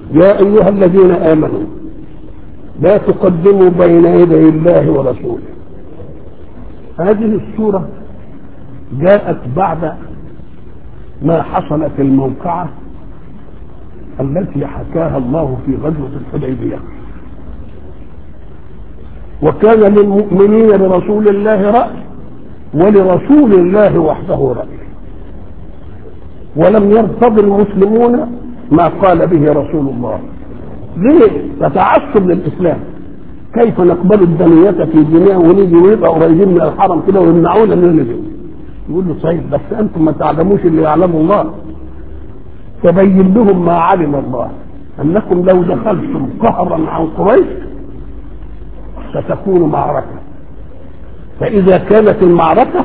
يا أيها الذين آمنوا لا تقدموا بين يدي الله ورسوله هذه السورة جاءت بعد ما حصل في الموقعة التي حكاها الله في غزوة الحديبية وكان للمؤمنين برسول الله رأي ولرسول الله وحده رأي ولم يرتض المسلمون ما قال به رسول الله ليه؟ تتعصب للإسلام كيف نقبل الدنية في دينها ونيجي ونبقى قريبين من الحرم كده ويمنعونا ان نجي يقول له صحيح بس انتم ما تعلموش اللي يعلمه الله تبين لهم ما علم الله انكم لو دخلتم قهرا عن قريش ستكون معركه فاذا كانت المعركه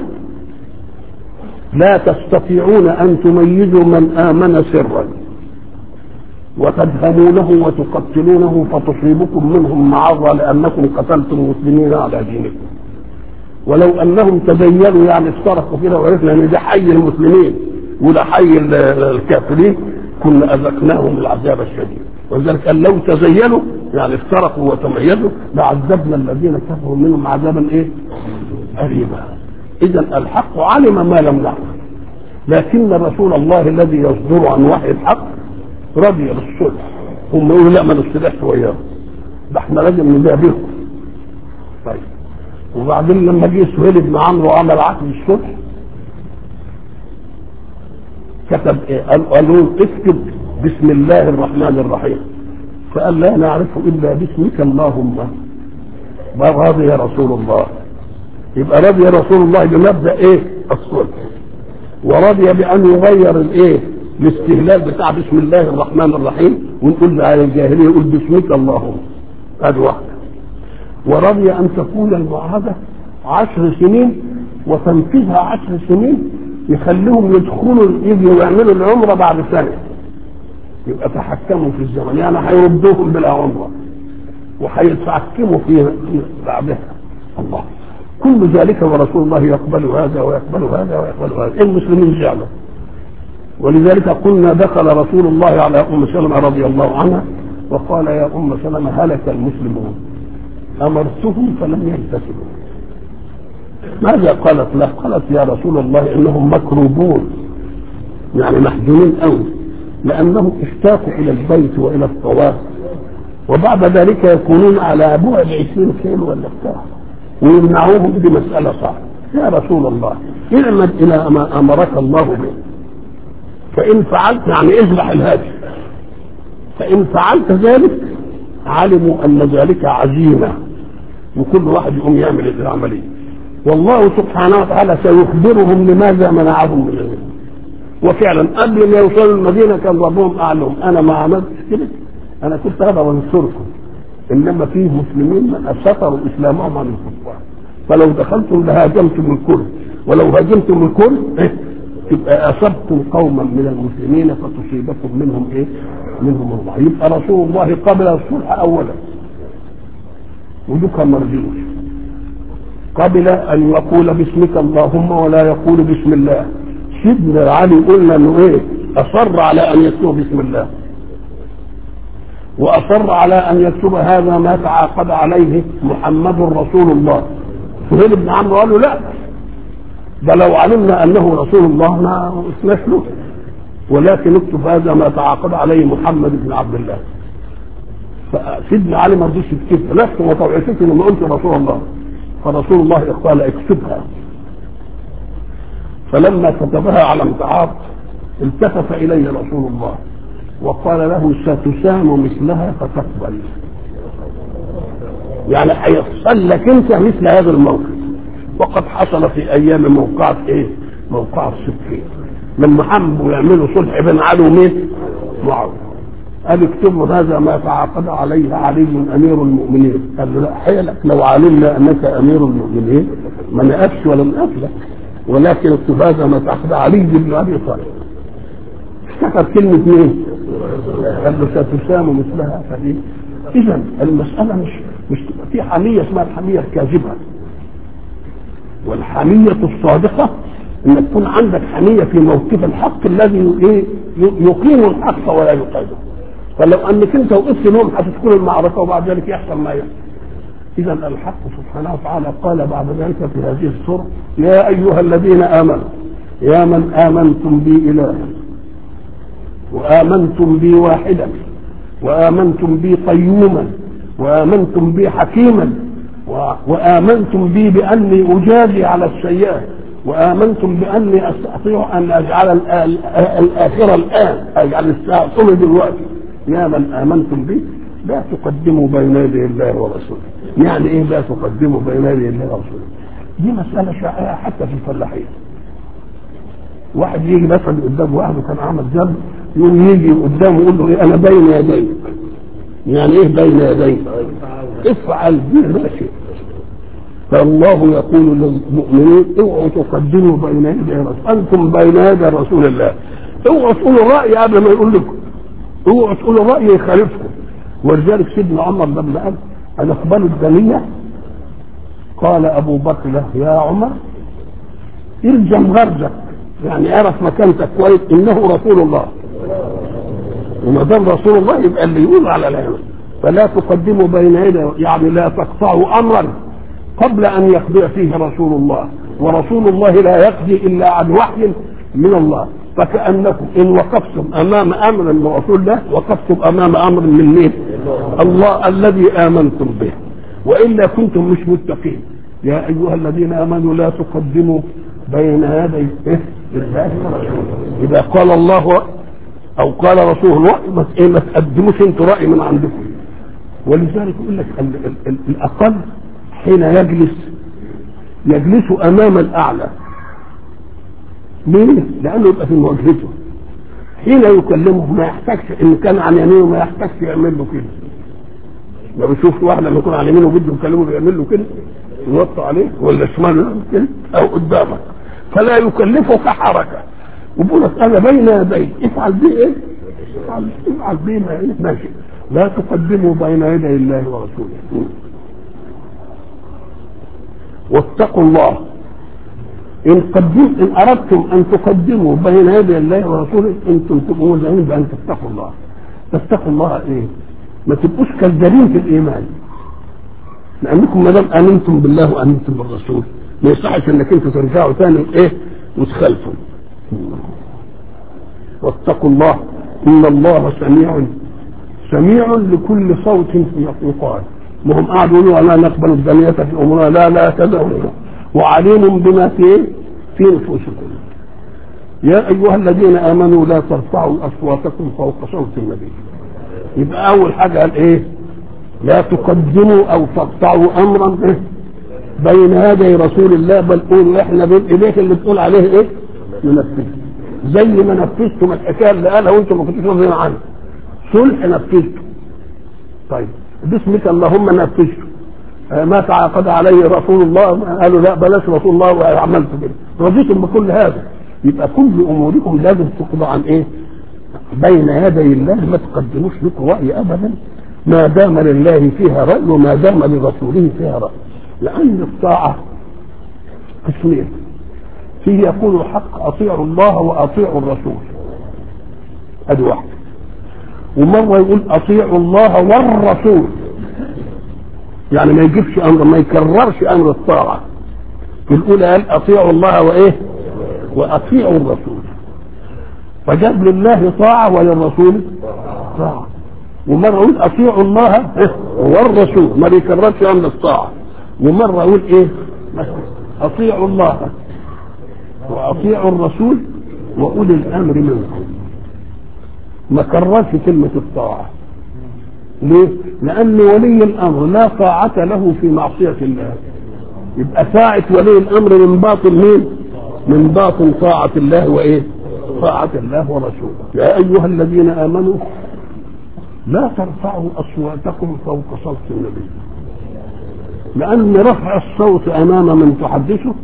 لا تستطيعون ان تميزوا من امن سرا وتدهمونه وتقتلونه فتصيبكم منهم معرة لأنكم قتلتم المسلمين على دينكم ولو أنهم تبينوا يعني افترقوا كده وعرفنا أن ده حي المسلمين وده حي الكافرين كنا أذقناهم العذاب الشديد ولذلك قال لو تزينوا يعني افترقوا وتميزوا لعذبنا الذين كفروا منهم عذابا ايه؟ أليما إذا الحق علم ما لم نعلم لكن رسول الله الذي يصدر عن وحي الحق رضي بالصلح هم يقولوا لا ما نصلحش وياهم ده احنا لازم نجابههم طيب وبعدين لما جه سهيل بن عمرو وعمل عقد الصلح كتب ايه؟ قال قالوا اكتب بسم الله الرحمن الرحيم فقال لا نعرف الا باسمك اللهم رضي رسول الله يبقى رضي رسول الله بمبدا ايه؟ الصلح ورضي بان يغير الايه؟ الاستهلال بتاع بسم الله الرحمن الرحيم ونقول على الجاهليه يقول باسمك اللهم هذه واحده ورضي ان تكون المعاهده عشر سنين وتنفيذها عشر سنين يخليهم يدخلوا يجوا يعملوا العمره بعد سنه يبقى تحكموا في الزمن يعني هيردوهم بلا عمره وهيتحكموا في بعدها الله كل ذلك ورسول الله يقبل هذا ويقبل هذا ويقبل هذا المسلمين زعلوا ولذلك قلنا دخل رسول الله على ام سلمه رضي الله عنها وقال يا ام سلمه هلك المسلمون امرتهم فلم يلتفتوا ماذا قالت له؟ قالت يا رسول الله انهم مكروبون يعني محزونين قوي لانهم اشتاقوا الى البيت والى الطواف وبعد ذلك يكونون على بعد 20 كيلو ولا بتاع ويمنعوهم دي مساله صعبه يا رسول الله اعمد الى ما امرك الله به فإن فعلت يعني اذبح الهادي فإن فعلت ذلك علموا أن ذلك عزيمة وكل واحد يقوم يعمل العملية والله سبحانه وتعالى سيخبرهم لماذا منعهم من ذلك وفعلا قبل ما يوصلوا المدينة كان ربهم أعلم أنا ما عملتش كده أنا كنت هذا وانصركم إنما فيه مسلمين من ستروا إسلامهم عن الكفار فلو دخلتم لهاجمتم الكل ولو هاجمتم الكل إيه؟ تبقى اصبتم قوما من المسلمين فتصيبكم منهم ايه؟ منهم الله يبقى رسول الله قبل الصلح اولا ودك مرجوش قبل ان يقول باسمك اللهم ولا يقول بسم الله سيدنا علي قلنا انه ايه؟ اصر على ان يكتب بسم الله واصر على ان يكتب هذا ما تعاقد عليه محمد رسول الله سهيل بن عمرو قال له لا ده لو علمنا انه رسول الله ما اسماش له ولكن اكتب هذا ما تعاقد عليه محمد بن عبد الله فسيدنا علي ما رضيش يكتبها لست وطوعتك لما قلت رسول الله فرسول الله قال اكتبها فلما كتبها على امتعاض التفت الي رسول الله وقال له ستسام مثلها فتقبل يعني هيحصل لك انت مثل هذا الموقف وقد حصل في ايام موقعة ايه؟ موقعة الصفين لما حبوا يعملوا صلح بين علي ومين؟ معاوية قال اكتبوا هذا ما تعاقد عليه علي امير المؤمنين قال له لا حيلك لو علمنا انك امير المؤمنين ما نقفش ولا نقفلك ولكن اكتب هذا ما تعاقد علي بن ابي طالب افتكر كلمة مين؟ قال له ستسام مثلها فدي اذا المسألة مش مش في حمية اسمها الحمية الكاذبة والحمية الصادقة ان تكون عندك حمية في موقف الحق الذي ايه يقيم الحق ولا يقيده فلو انك انت وقفت لهم هتدخل المعركه وبعد ذلك يحصل ما يحصل اذا الحق سبحانه وتعالى قال بعد ذلك في هذه السوره يا ايها الذين امنوا يا من امنتم بي الها وامنتم بي واحدا وامنتم بي قيوما وامنتم بي حكيما وامنتم بي باني اجازي على السيئات وامنتم باني استطيع ان اجعل الاخره الان اجعل الساعه دلوقتي يا من امنتم بي لا تقدموا بين يدي الله ورسوله يعني ايه لا تقدموا بين يدي الله ورسوله دي مساله شائعه حتى في الفلاحين واحد يجي مثلا قدام واحد وكان عمل ذنب يقوم يجي قدامه يقول له ايه انا بين يديك يعني ايه بين يديك افعل به ما شئت فالله يقول للمؤمنين اوعوا تقدموا بين يدي رسول انتم بين يدي رسول الله اوعوا تقولوا الراي قبل ما يقول لكم اوعوا تقولوا الراي يخالفكم ولذلك سيدنا عمر لما قال انا اقبل الدنيه قال ابو بكر له يا عمر الزم غرزك يعني اعرف مكانتك كويس انه رسول الله وما دام رسول الله يبقى اللي يقول على العلم فلا تقدموا بين يدي يعني لا تقطعوا امرا قبل ان يقضي فيه رسول الله ورسول الله لا يقضي الا عن وحي من الله فكانكم ان وقفتم امام امر من رسول الله وقفتم امام امر من مين؟ الله الذي امنتم به والا كنتم مش متقين يا ايها الذين امنوا لا تقدموا بين يدي إيه؟ الله ورسوله اذا قال الله او قال رسول الله ما إيه ما تقدموش انتوا راي من عندكم ولذلك يقول لك ال- ال- ال- الاقل حين يجلس يجلس امام الاعلى ليه؟ لانه يبقى في مواجهته حين يكلمه ما يحتاجش ان كان عن يمينه ما يحتاجش يعمل له كده لو بيشوف واحد لما يكون على يمينه بده يكلمه بيعمل له كده يوطي عليه ولا شمال يعمل كده او قدامك فلا يكلفك حركه وبيقول لك انا بين يديك افعل بيه ايه؟ افعل افعل بيه ما إيه؟ ماشي لا تقدموا بين يدي الله ورسوله واتقوا الله ان قدم ان اردتم ان تقدموا بين يدي الله ورسوله انتم تبقوا ملزمين بان تتقوا الله تتقوا الله ايه؟ ما تبقوش كالجريم في الايمان لانكم ما دام امنتم بالله وامنتم بالرسول ما يصحش انك انتوا ترجعوا ثاني ايه وتخالفوا واتقوا الله ان الله سميع سميع لكل صوت يقال ما هم قعدوا يقولوا لا نقبل الدنيا في امورنا لا لا كذا وكذا وعليم بما في في نفوسكم يا ايها الذين امنوا لا ترفعوا اصواتكم فوق صوت النبي يبقى اول حاجه قال ايه لا تقدموا او تقطعوا امرا إيه؟ بين يدي رسول الله بل قولوا احنا بين ايديك اللي تقول عليه ايه ننفذه زي ما نفذتم الحكايه اللي قالها وانتم ما كنتوش راضيين عنها صلح نفذته طيب باسمك اللهم نفذته آه، ما تعاقد عليه رسول الله قالوا لا بلاش رسول الله وعملت كده رضيتم بكل هذا يبقى كل اموركم لازم تقضى عن ايه بين يدي الله ما تقدموش لكم راي ابدا ما دام لله فيها راي وما دام لرسوله فيها راي لان الطاعه قسمين فيه يقول الحق اطيعوا الله واطيعوا الرسول ادي واحده ومره يقول اطيعوا الله والرسول يعني ما يجيبش امر ما يكررش امر الطاعه في الاولى قال اطيعوا الله وايه واطيعوا الرسول فجاب لله طاعه وللرسول طاعه ومره يقول اطيعوا الله والرسول ما بيكررش امر الطاعه ومره يقول ايه اطيعوا الله واطيعوا الرسول واولي الامر منكم ما كررش كلمه الطاعه ليه؟ لأن ولي الأمر لا طاعة له في معصية الله يبقى ساعة ولي الأمر من باطن مين؟ من باطن طاعة الله وإيه؟ طاعة الله ورسوله يا أيها الذين آمنوا لا ترفعوا أصواتكم فوق صوت النبي لأن رفع الصوت أمام من تحدثه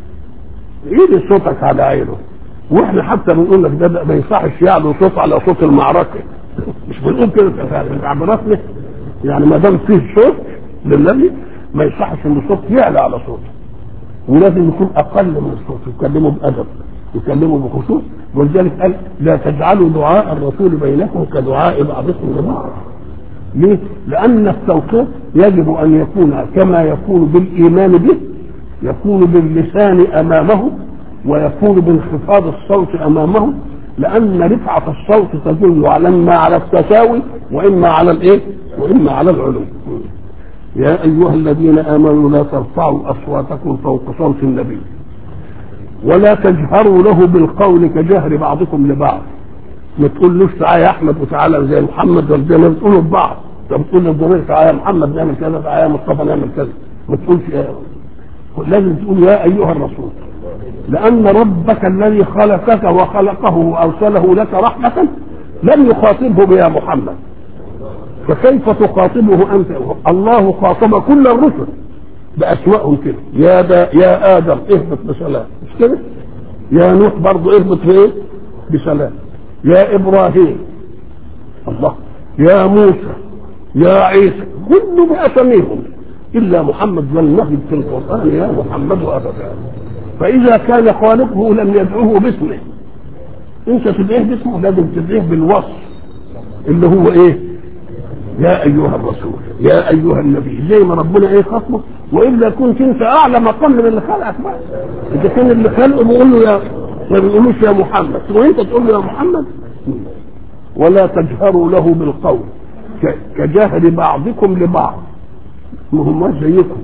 عيد صوتك على عينه واحنا حتى بنقول لك ده, ده ما يصحش يعلو صوت على صوت المعركه مش بنقول كده في تعبيراتنا يعني ما دام فيه صوت للنبي ما يصحش ان الصوت يعلى على صوته ولازم يكون اقل من الصوت يكلمه بادب يكلمه بخشوع ولذلك قال لا تجعلوا دعاء الرسول بينكم كدعاء بعضكم لبعض ليه؟ لأن التوقيت يجب أن يكون كما يكون بالإيمان به يكون باللسان أمامه ويكون بانخفاض الصوت أمامه لأن رفعة الصوت تدل على إما على التساوي وإما على الإيه؟ وإما على العلو. يا أيها الذين آمنوا لا ترفعوا أصواتكم فوق صوت النبي ولا تجهروا له بالقول كجهر بعضكم لبعض ما تقولوش تعالى يا احمد وتعالى زي محمد ولا زي ما بتقولوا لبعض طب تقول للضمير تعالى يا محمد نعمل كذا تعالى يا مصطفى نعمل كذا ما تقولش يا لازم تقول يا ايها الرسول لان ربك الذي خلقك وخلقه وارسله لك رحمه لم يخاطبه بيا محمد فكيف تخاطبه انت الله خاطب كل الرسل باسمائهم كده يا دا يا ادم اهبط بسلام مش كده يا نوح برضه اهبط في ايه بسلام يا ابراهيم الله يا موسى يا عيسى كل باساميهم الا محمد لم نجد في القران يا محمد ابدا فاذا كان خالقه لم يدعوه باسمه انت تدعيه باسمه لازم تدعيه بالوصف اللي هو ايه يا ايها الرسول يا ايها النبي زي ما ربنا ايه خصمه والا كنت انت اعلى مقام من اللي خلقك بقى اذا كان اللي خلقه بيقول له يا ما بيقولوش يا محمد وانت تقول له يا محمد ولا تجهروا له بالقول كجهر بعضكم لبعض ما هم زيكم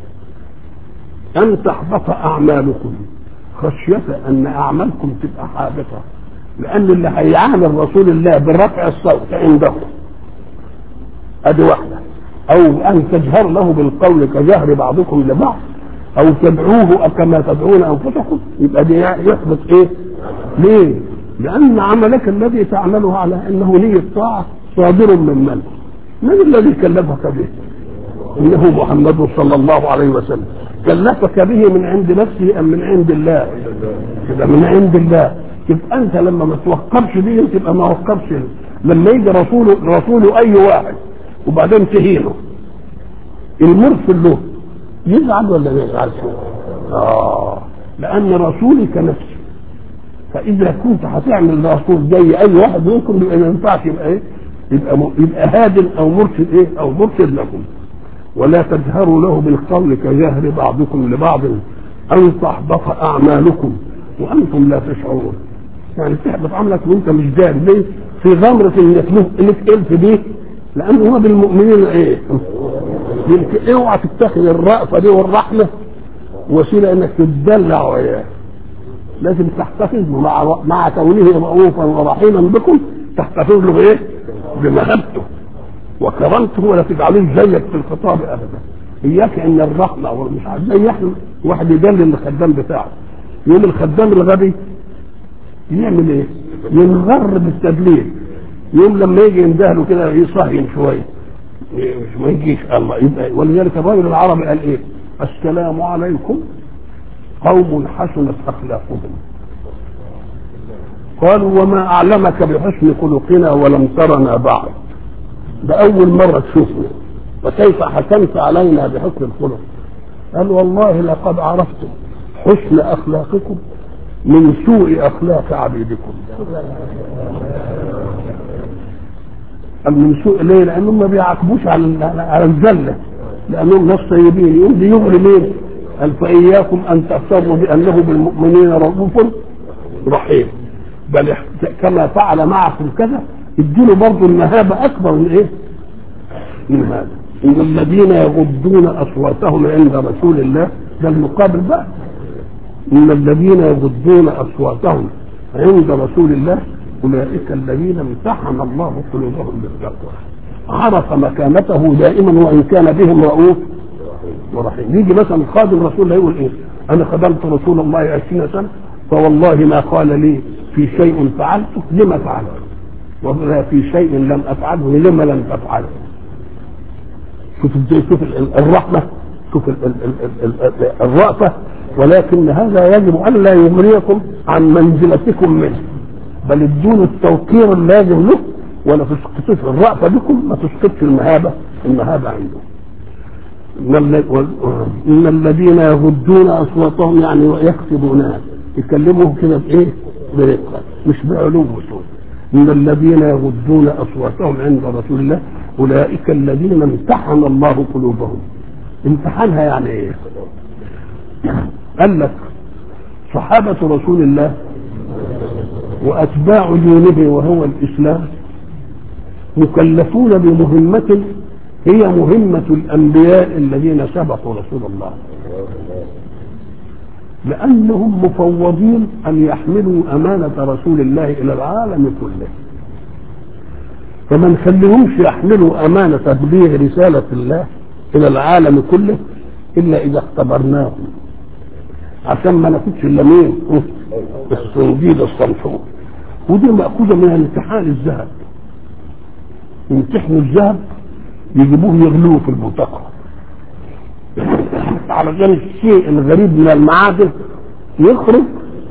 ان تحبط اعمالكم خشيه ان اعمالكم تبقى حابطه لان اللي هيعامل رسول الله برفع الصوت عنده ادي واحده او ان تجهر له بالقول كجهر بعضكم لبعض او تدعوه كما تدعون انفسكم يبقى دي يحبط ايه ليه لان عملك الذي تعمله على انه نية طاعة صادر من من من الذي كلفك به انه محمد صلى الله عليه وسلم كلفك به من عند نفسه ام من عند الله كده من عند الله يبقى انت لما ما توقفش دي تبقى ما وقفش لما يجي رسول رسول اي واحد وبعدين تهينه المرسل له يزعل ولا ما يزعلش؟ اه لان رسولي كنفسي فاذا كنت هتعمل رسول زي اي واحد منكم يبقى ما ينفعش يبقى ايه؟ يبقى م... يبقى هاد او مرشد ايه؟ او مرشد لكم ولا تجهروا له بالقول كجهر بعضكم لبعض ان تحبط اعمالكم وانتم لا تشعرون يعني تحبط عملك وانت مش داري ليه؟ في غمرة انك له انك الف بيه لان هو بالمؤمنين ايه؟ يمكن اوعى تتخذ الرأفة دي والرحمة وسيلة انك تتدلع وياه لازم تحتفظ مع مع كونه رؤوفا ورحيما بكم تحتفظ له بايه؟ بمهابته وكرمته ولا تجعلوش زيك في الخطاب ابدا اياك ان الرحمه ومش عارف زي احنا واحد يدلل الخدام بتاعه يقول الخدام الغبي يعمل ايه؟ ينغر بالتدليل يوم لما يجي يندهله كده يصهين شويه ما يجيش الله يبقى ولذلك الرجل العربي قال ايه؟ السلام عليكم قوم حسنت اخلاقهم قالوا وما اعلمك بحسن خلقنا ولم ترنا بعد ده اول مره تشوفنا وكيف حكمت علينا بحسن الخلق قال والله لقد عرفت حسن اخلاقكم من سوء اخلاق عبيدكم قال من سوء ليه لانهم ما بيعاقبوش على على الزله لانهم ناس طيبين يقول دي يغري مين قال فاياكم ان تغتروا بانه بالمؤمنين رؤوف رحيم بل كما فعل معكم كذا اديله برضه المهابه اكبر من ايه؟ من هذا ان الذين يغضون اصواتهم عند رسول الله ده المقابل بقى ان الذين يغضون اصواتهم عند رسول الله اولئك الذين امتحن الله قلوبهم بالتقوى عرف مكانته دائما وان كان بهم رؤوف ورحيم يجي مثلا خادم رسول الله يقول ايه انا خدمت رسول الله عشرين سنه فوالله ما قال لي في شيء فعلته لما فعلته ولا في شيء لم افعله لما لم تفعله شوف ازاي شوف الرحمه شوف الرأفة ولكن هذا يجب أن لا يغريكم عن منزلتكم منه بل ادون التوقير اللازم له ولا تسقطوش الرأفة بكم ما تسقطش المهابة المهابة عنده إن الذين يغضون أصواتهم يعني يخفضونها يكلموه كده بإيه؟ برقة مش بعلو صوت إن الذين يغضون أصواتهم عند رسول الله أولئك الذين امتحن الله قلوبهم امتحانها يعني إيه؟ قال لك صحابة رسول الله وأتباع دينه وهو الإسلام مكلفون بمهمة هي مهمة الأنبياء الذين سبقوا رسول الله لأنهم مفوضين أن يحملوا أمانة رسول الله إلى العالم كله فما نخليهمش يحملوا أمانة تبليغ رسالة الله إلى العالم كله إلا إذا اختبرناهم عشان ما ناخدش إلا مين؟ الصنديد الصنفور ودي مأخوذة من امتحان الذهب يمتحنوا الذهب يجيبوه يغلوه في البطاقة علشان الشيء الغريب من المعادن يخرج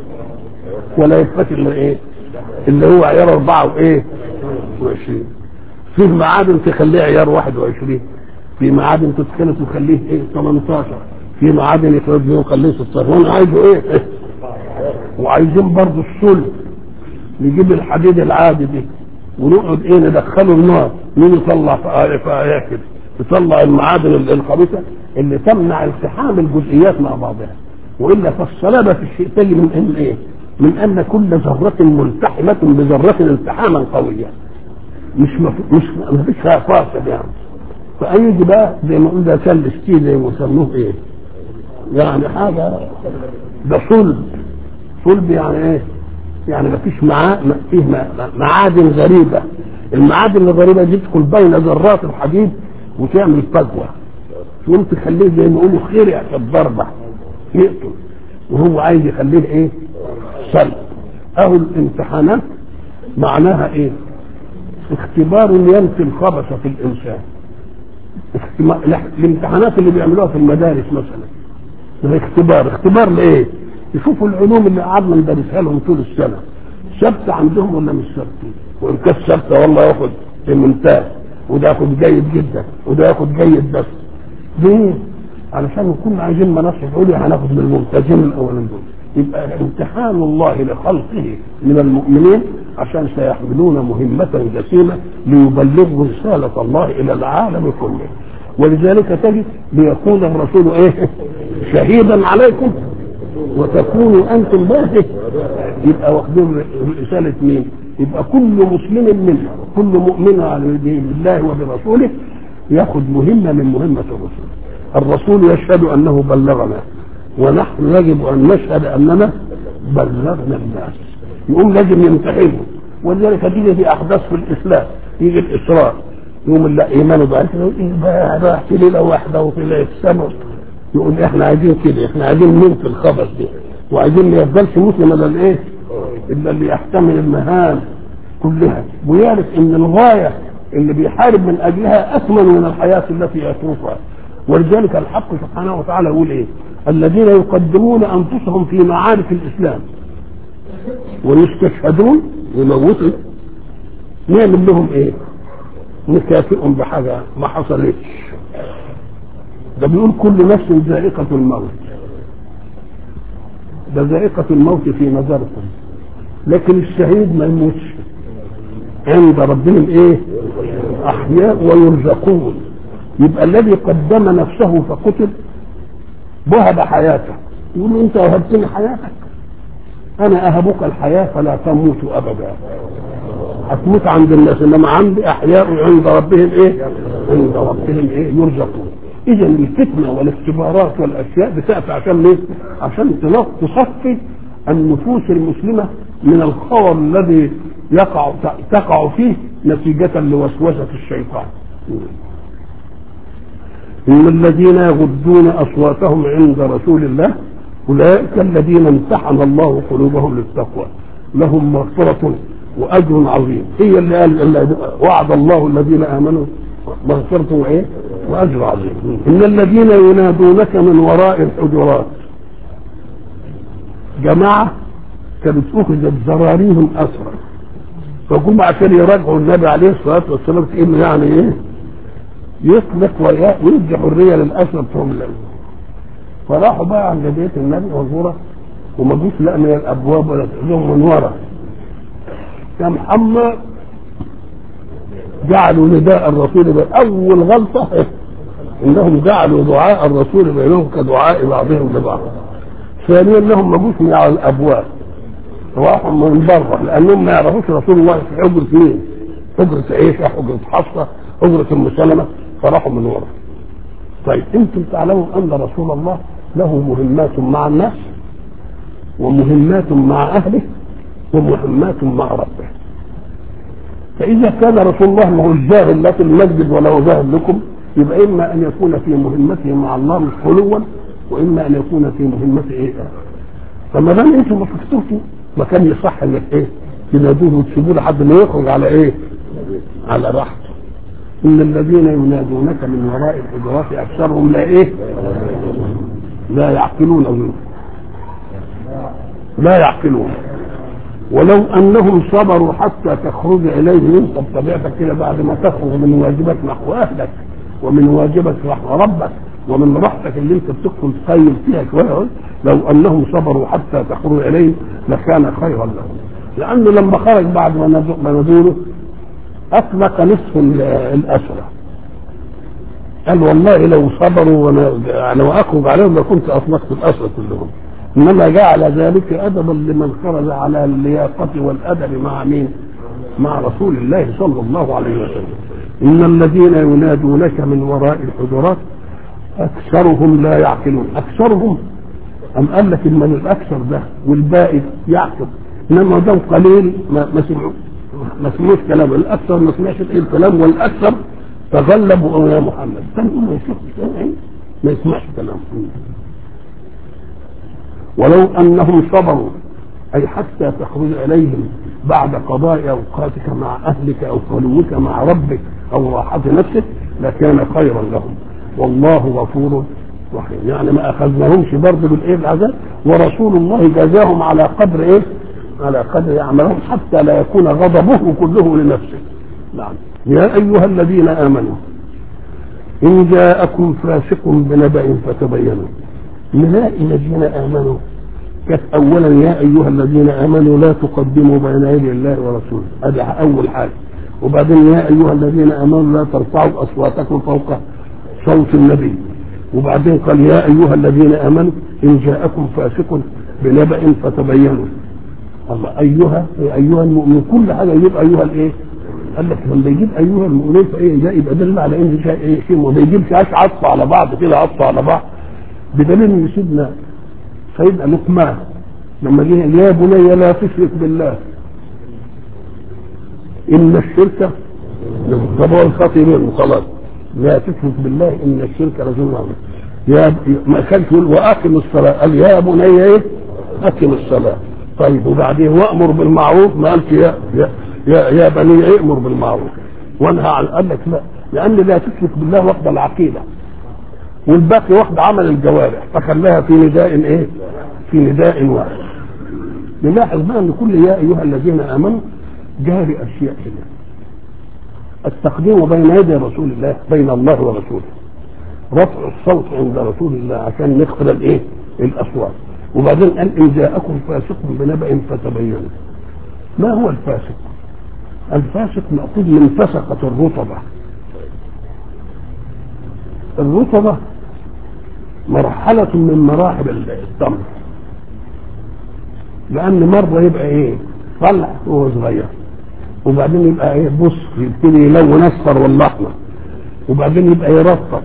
ولا يثبت الا ايه اللي هو عيار أربعة وإيه وعشرين في معادن تخليه عيار واحد وعشرين في معادن تتخلص وتخليه ايه 18 في معادن يخرج بيه ويخليه 16 وانا عايزه ايه وعايزين برضه السل نجيب الحديد العادي دي ونقعد ايه ندخله النار مين يطلع في ايات كده يطلع المعادن الخبيثه اللي تمنع التحام الجزئيات مع بعضها والا فالصلابه في الشيء تجي من ان ايه؟ من ان كل ذره ملتحمه بذره التحاما قويا مش مف... مش ما فيش فيها فاصل يعني فايجي بقى زي ما قلنا كان الستيل زي ما يسموه ايه؟ يعني حاجه ده صلب صلب يعني ايه؟ يعني ما فيش معا... فيه معادن غريبه المعادن الغريبه دي تدخل بين ذرات الحديد وتعمل فجوه تقوم تخليه زي ما يقولوا خير في الضربه يقتل وهو عايز يخليه ايه؟ صلب اهو الامتحانات معناها ايه؟ اختبار ينفي الخبث في الانسان الامتحانات اللي بيعملوها في المدارس مثلا ده اختبار اختبار لايه؟ يشوفوا العلوم اللي قعدنا ندرسها لهم طول السنه ثابته عندهم ولا مش ثابته؟ وان كانت ثابته والله ياخد الممتاز وده ياخد جيد جدا وده ياخد جيد بس ليه؟ علشان كنا عايزين مناصب عليا هناخد من الممتازين الاولين دول يبقى امتحان الله لخلقه من المؤمنين عشان سيحملون مهمة جسيمة ليبلغوا رسالة الله إلى العالم كله ولذلك تجد ليكون الرسول إيه شهيدا عليكم وتكونوا أنتم به يبقى واخدين رسالة مين؟ يبقى كل مسلم منا كل مؤمن على بالله وبرسوله ياخذ مهمة من مهمة الرسول الرسول يشهد أنه بلغنا ونحن يجب أن نشهد أننا بلغنا الناس يقوم لازم يمتحنه ولذلك تيجي في أحداث في الإسلام يجي الإسراء يوم الله إيمانه ضعيف يقول إيه بقى راح في ليلة واحدة وفي ليلة السماء يقول إحنا عايزين كده إحنا عايزين ننفي الخبث دي وعايزين ما يفضلش مسلم إلا الإيه؟ إلا اللي يحتمل المهام كلها ويعرف إن الغاية اللي بيحارب من أجلها أثمن من الحياة التي يتركها ولذلك الحق سبحانه وتعالى يقول إيه؟ الذين يقدمون انفسهم في معارك الاسلام ويستشهدون ويموتوا نعمل لهم ايه؟ نكافئهم بحاجه ما حصلتش ده بيقول كل نفس ذائقة الموت ده ذائقة الموت في نظركم لكن الشهيد ما يموتش عند ربهم ايه؟ احياء ويرزقون يبقى الذي قدم نفسه فقتل وهب حياته يقول له انت وهبتني حياتك انا اهبك الحياه فلا تموت ابدا هتموت عند الناس انما عندي احياء عند ربهم ايه؟ عند ربهم ايه؟ يرزقون اذا الفتنه والاختبارات والاشياء بتاتي عشان ايه؟ عشان تصفي النفوس المسلمه من الخور الذي يقع تقع فيه نتيجه لوسوسه الشيطان. إن الذين يغضون أصواتهم عند رسول الله أولئك الذين امتحن الله قلوبهم للتقوى لهم مغفرة وأجر عظيم هي اللي قال وعد الله الذين آمنوا مغفرة وإيه؟ وأجر عظيم إن الذين ينادونك من وراء الحجرات جماعة كانت أخذت زراريهم أسرى فجم عشان يراجعوا النبي عليه الصلاة والسلام كأنه يعني إيه؟ يطلق ويدي حريه للاسرى بتوعهم الليل فراحوا بقى عند بيت النبي وزوره وما جوش لا من الابواب ولا تقولهم من ورا يا محمد جعلوا نداء الرسول بين اول غلطه انهم جعلوا دعاء الرسول بينهم كدعاء بعضهم لبعض ثانيا انهم ما جوش من على الابواب راحوا من بره لانهم ما يعرفوش رسول الله في حجره مين حجره عيشه حجره حفصه حجره ام سلمه فراحوا من ورا طيب انتم تعلموا ان رسول الله له مهمات مع الناس ومهمات مع اهله ومهمات مع ربه فاذا كان رسول الله ما هو الجاهل لا في المسجد ولا هو جاهل لكم يبقى اما ان يكون في مهمته مع الله مش خلوا واما ان يكون في مهمته ايه فما دام انتم ما شفتوش ما كان يصح انك ايه تنادوه وتسيبوه لحد ما يخرج على ايه؟ على راحته ان الذين ينادونك من وراء الحجرات اكثرهم لا ايه؟ لا يعقلون أظن. لا يعقلون ولو انهم صبروا حتى تخرج اليهم انت بطبيعتك كده بعد ما تخرج من واجبك نحو اهلك ومن واجبك نحو ربك ومن راحتك اللي انت بتدخل تخيل فيها شويه لو انهم صبروا حتى تخرج اليهم لكان خيرا لهم لانه لما خرج بعد ما نزوله اطلق نصف الاسرى قال والله لو صبروا وانا يعني واخرج عليهم لكنت اطلقت الاسرى كلهم انما جعل ذلك ادبا لمن خرج على اللياقه والادب مع مين؟ مع رسول الله صلى الله عليه وسلم ان الذين ينادونك من وراء الحجرات اكثرهم لا يعقلون اكثرهم ام قال لك من الاكثر ده والباقي يعقل انما ده قليل ما ما سمعوا ما سمعوش كلام الاكثر ما سمعش الكلام والاكثر تغلبوا يا محمد كان ما يسمعش ما يسمعش كلام ولو انهم صبروا اي حتى تخرج اليهم بعد قضاء اوقاتك مع اهلك او خلوك مع ربك او راحه نفسك لكان خيرا لهم والله غفور رحيم يعني ما اخذناهمش برضه بالايه العذاب ورسول الله جزاهم على قدر ايه؟ على قدر اعمالهم حتى لا يكون غضبه كله لنفسه نعم يا ايها الذين امنوا ان جاءكم فاسق بنبأ فتبينوا نلاقي الذين امنوا كانت اولا يا ايها الذين امنوا لا تقدموا بين يدي الله ورسوله هذا اول حاجه وبعدين يا ايها الذين امنوا لا ترفعوا اصواتكم فوق صوت النبي وبعدين قال يا ايها الذين امنوا ان جاءكم فاسق بنبأ فتبينوا الله ايها ايها المؤمنون كل حاجه يجيب ايها الايه؟ قال لك لما يجيب ايها المؤمنون فايه ده يبقى دل على ان شيء ايه شيء ما بيجيبش عطف على بعض كده عطف على بعض بدليل ان سيدنا سيدنا لقمان لما جه يا بني لا تشرك بالله ان الشرك طب هو الخطيبين خلاص لا تشرك بالله ان الشرك لظلم عظيم يا ما كانش يقول واقم الصلاه قال يا بني ايه اقم الصلاه طيب وبعدين وامر بالمعروف ما قالش يا يا يا, يا بني ايه امر بالمعروف وانهى عن قال لك لا لان لا تشرك بالله واخد العقيده والباقي واخد عمل الجوارح فخلاها في نداء ايه؟ في نداء واحد نلاحظ بقى ان كل يا ايها الذين امنوا جاري اشياء هنا التقديم بين يدي رسول الله بين الله ورسوله رفع الصوت عند رسول الله عشان نخفض الايه؟ الاصوات وبعدين قال ان جاءكم فاسق بنبأ فتبينوا ما هو الفاسق؟ الفاسق مأخوذ من فسقة الرطبة الرطبة مرحلة من مراحل التمر لأن مرة يبقى إيه؟ طلع وهو صغير وبعدين يبقى إيه بص يبتدي يلون أصفر ولا أحمر وبعدين يبقى يرطب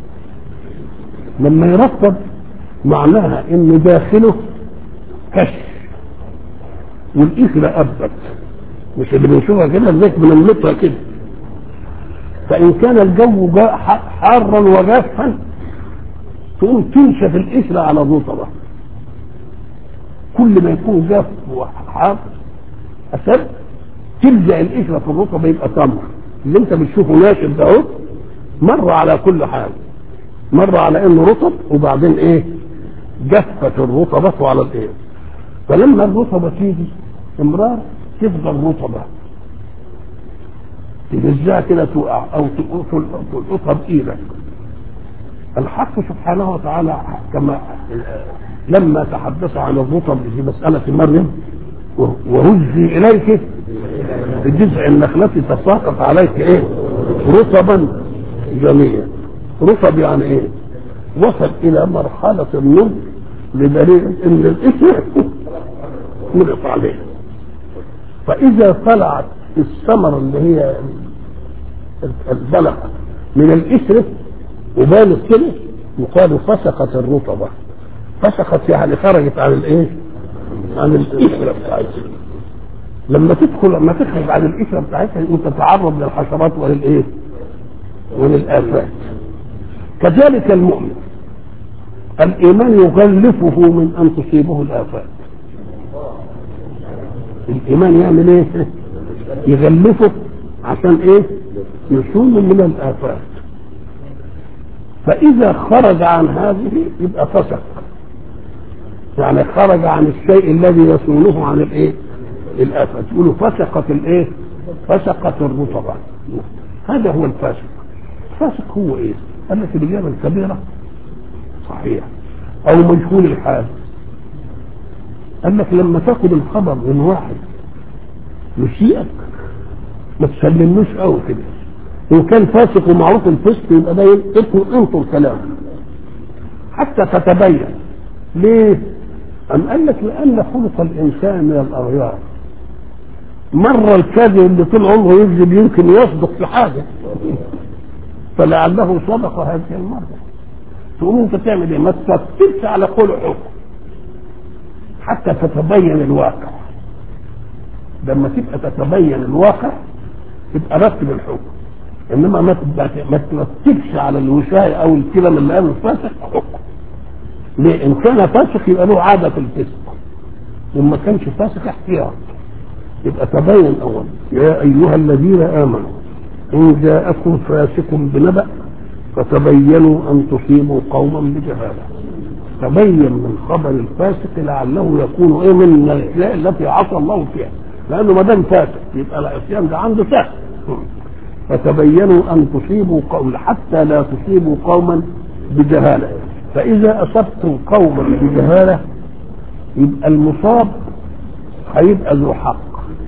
لما يرطب معناها إن داخله كشف والقشرة أبت مش اللي بنشوفها كده الناس بنملطها كده فإن كان الجو حارا وجافا تقوم تنشف القشرة على الرطبة كل ما يكون جاف وحار أسد تلزق القشرة في الرطبة يبقى تمر اللي انت بتشوفه ناشف ده اهو مر على كل حال مر على انه رطب وبعدين ايه جفت الرطبة على الايه فلما الرطبة تيجي امرار تفضل رطبة تجزها كده تقع او تلقطها بايدك الحق سبحانه وتعالى كما لما تحدث عن الرطب في مسألة مريم وهزي إليك بجذع النخلة تساقط عليك إيه رطبا جميعا رطب يعني إيه وصل إلى مرحلة النضج بدليل إن الإثر نقط عليه فإذا طلعت الثمرة اللي هي البلغة من الإثر وبانت كده يقال فسقت الرطبة فسقت يعني خرجت عن الايه؟ عن القشره بتاعتها لما تدخل لما تخرج عن القشره بتاعتها انت تتعرض للحشرات وللايه؟ وللآفات كذلك المؤمن الإيمان يغلفه من أن تصيبه الآفات الإيمان يعمل إيه؟ يغلفه عشان إيه؟ يصون من الآفات فإذا خرج عن هذه يبقى فسق يعني خرج عن الشيء الذي يصونه عن الايه؟ الافات يقولوا فسقت الايه؟ فسقت الرطبة هذا هو الفاسق الفاسق هو ايه؟ قال لك الاجابه الكبيره صحيح او مجهول الحال قال لك لما تاخد الخبر من واحد يسيئك ما تسلموش قوي كده ان كان فاسق ومعروف الفسق يبقى ده انطر كلامه حتى تتبين ليه؟ أم قال لك لأن خلق الإنسان من الأغيار مرة الكاذب اللي طول عمره يكذب يمكن يصدق في حاجة فلعله صدق هذه المرة تقوم أنت تعمل إيه؟ ما ترتبش على كل حكم حتى تتبين الواقع لما تبقى تتبين الواقع تبقى رتب الحكم انما ما ما ترتبش على الوشاية او الكلام اللي قاله الفاسق حكم ليه؟ ان كان فاسق يبقى له عاده في الفسق وما كانش فاسق احتياط يبقى تبين اولا يا ايها الذين امنوا ان جاءكم فاسق بنبأ فتبينوا ان تصيبوا قوما بجهاله تبين من خبر الفاسق لعله يكون ايه من الاشياء التي عصى الله فيها لانه ما دام فاسق يبقى العصيان ده عنده سهل فتبينوا ان تصيبوا قوم حتى لا تصيبوا قوما بجهاله فإذا أصبتم قوما بجهالة يبقى المصاب هيبقى ذو حق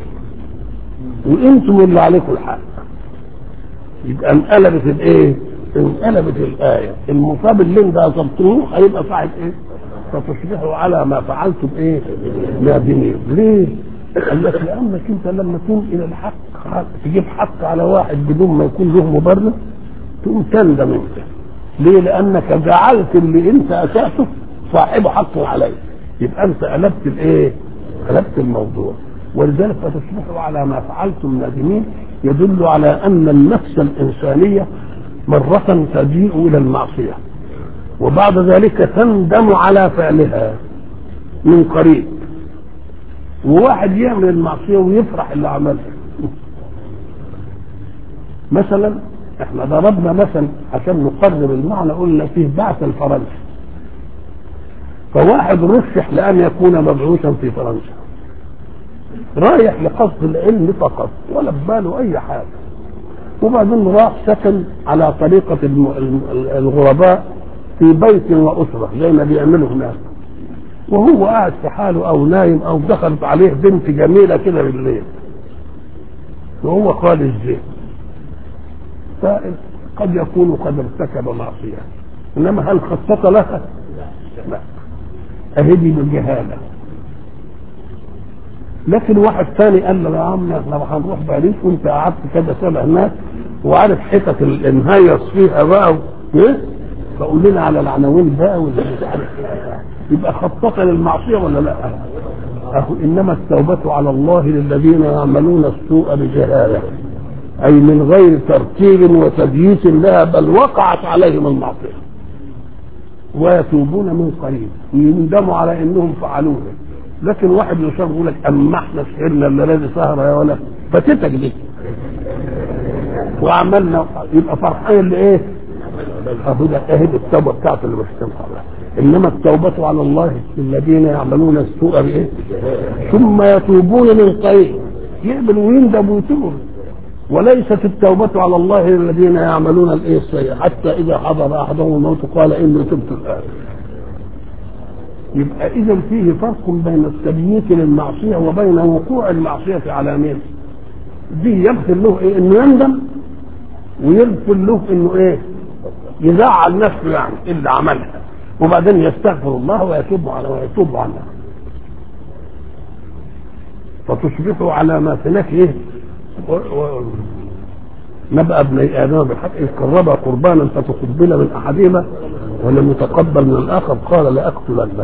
وانتم اللي عليكم الحق يبقى انقلبت الايه؟ انقلبت الآية المصاب اللي انت أصبتموه هيبقى صاحب ايه؟ فتصبحوا على ما فعلتم ايه؟ نادمين ليه؟ قال لك لأنك أنت لما تنقل الحق تجيب حق على واحد بدون ما يكون له مبرر تقوم تندم انت ليه؟ لأنك جعلت اللي أنت أسأته صاحب حق عليه يبقى أنت قلبت الإيه؟ قلبت الموضوع ولذلك فتصبحوا على ما فعلتم نادمين يدل على أن النفس الإنسانية مرة تجيء إلى المعصية وبعد ذلك تندم على فعلها من قريب وواحد يعمل المعصية ويفرح اللي عملها مثلا احنا ضربنا مثلا عشان نقرب المعنى قلنا فيه بعث الفرنسي فواحد رشح لان يكون مبعوثا في فرنسا رايح لقصد العلم فقط ولا بباله اي حاجه وبعدين راح سكن على طريقه الغرباء في بيت واسره زي ما بيعملوا هناك وهو قاعد في حاله او نايم او دخلت عليه بنت جميله كده بالليل وهو خالي الزين فقد يكون قد ارتكب معصية إنما هل خطط لها؟ لا أهدي بالجهالة لكن واحد ثاني قال له يا عم احنا هنروح باريس وانت قعدت كذا سنه هناك وعارف حتت الانهيص فيها بقى ايه؟ فقول لنا على العناوين بقى واللي مش عارف يبقى خطط للمعصيه ولا لا؟ أهو انما التوبه على الله للذين يعملون السوء بجهاله أي من غير ترتيب وتدييس لها بل وقعت عليهم المعصية ويتوبون من قريب ويندموا على انهم فعلوها لكن واحد يصاب يقول لك اما احنا سهرنا الليله سهره يا ولد فاتتك دي وعملنا يبقى فرحان لايه؟ اهو ده اهي التوبه بتاعته اللي بتتم انما التوبه على الله الذين يعملون السوء بايه؟ ثم يتوبون من قريب يقبل ويندم ويتوب وليست التوبة على الله للذين يعملون الايه السيئة حتى إذا حضر أحدهم الموت قال إني تبت الآن يبقى اذا فيه فرق بين التبييت للمعصيه وبين وقوع المعصيه على مين دي يغفر له ايه انه يندم ويغفر له انه ايه يزعل نفسه يعني اللي عملها وبعدين يستغفر الله ويتوب على ويتوب عنها فتصبحوا على ما هناك ايه و... و... نبأ ابني آدم بالحق إذ قربا قربانا فتقبل من أحدهما ولم يتقبل من الآخر قال لأقتلنك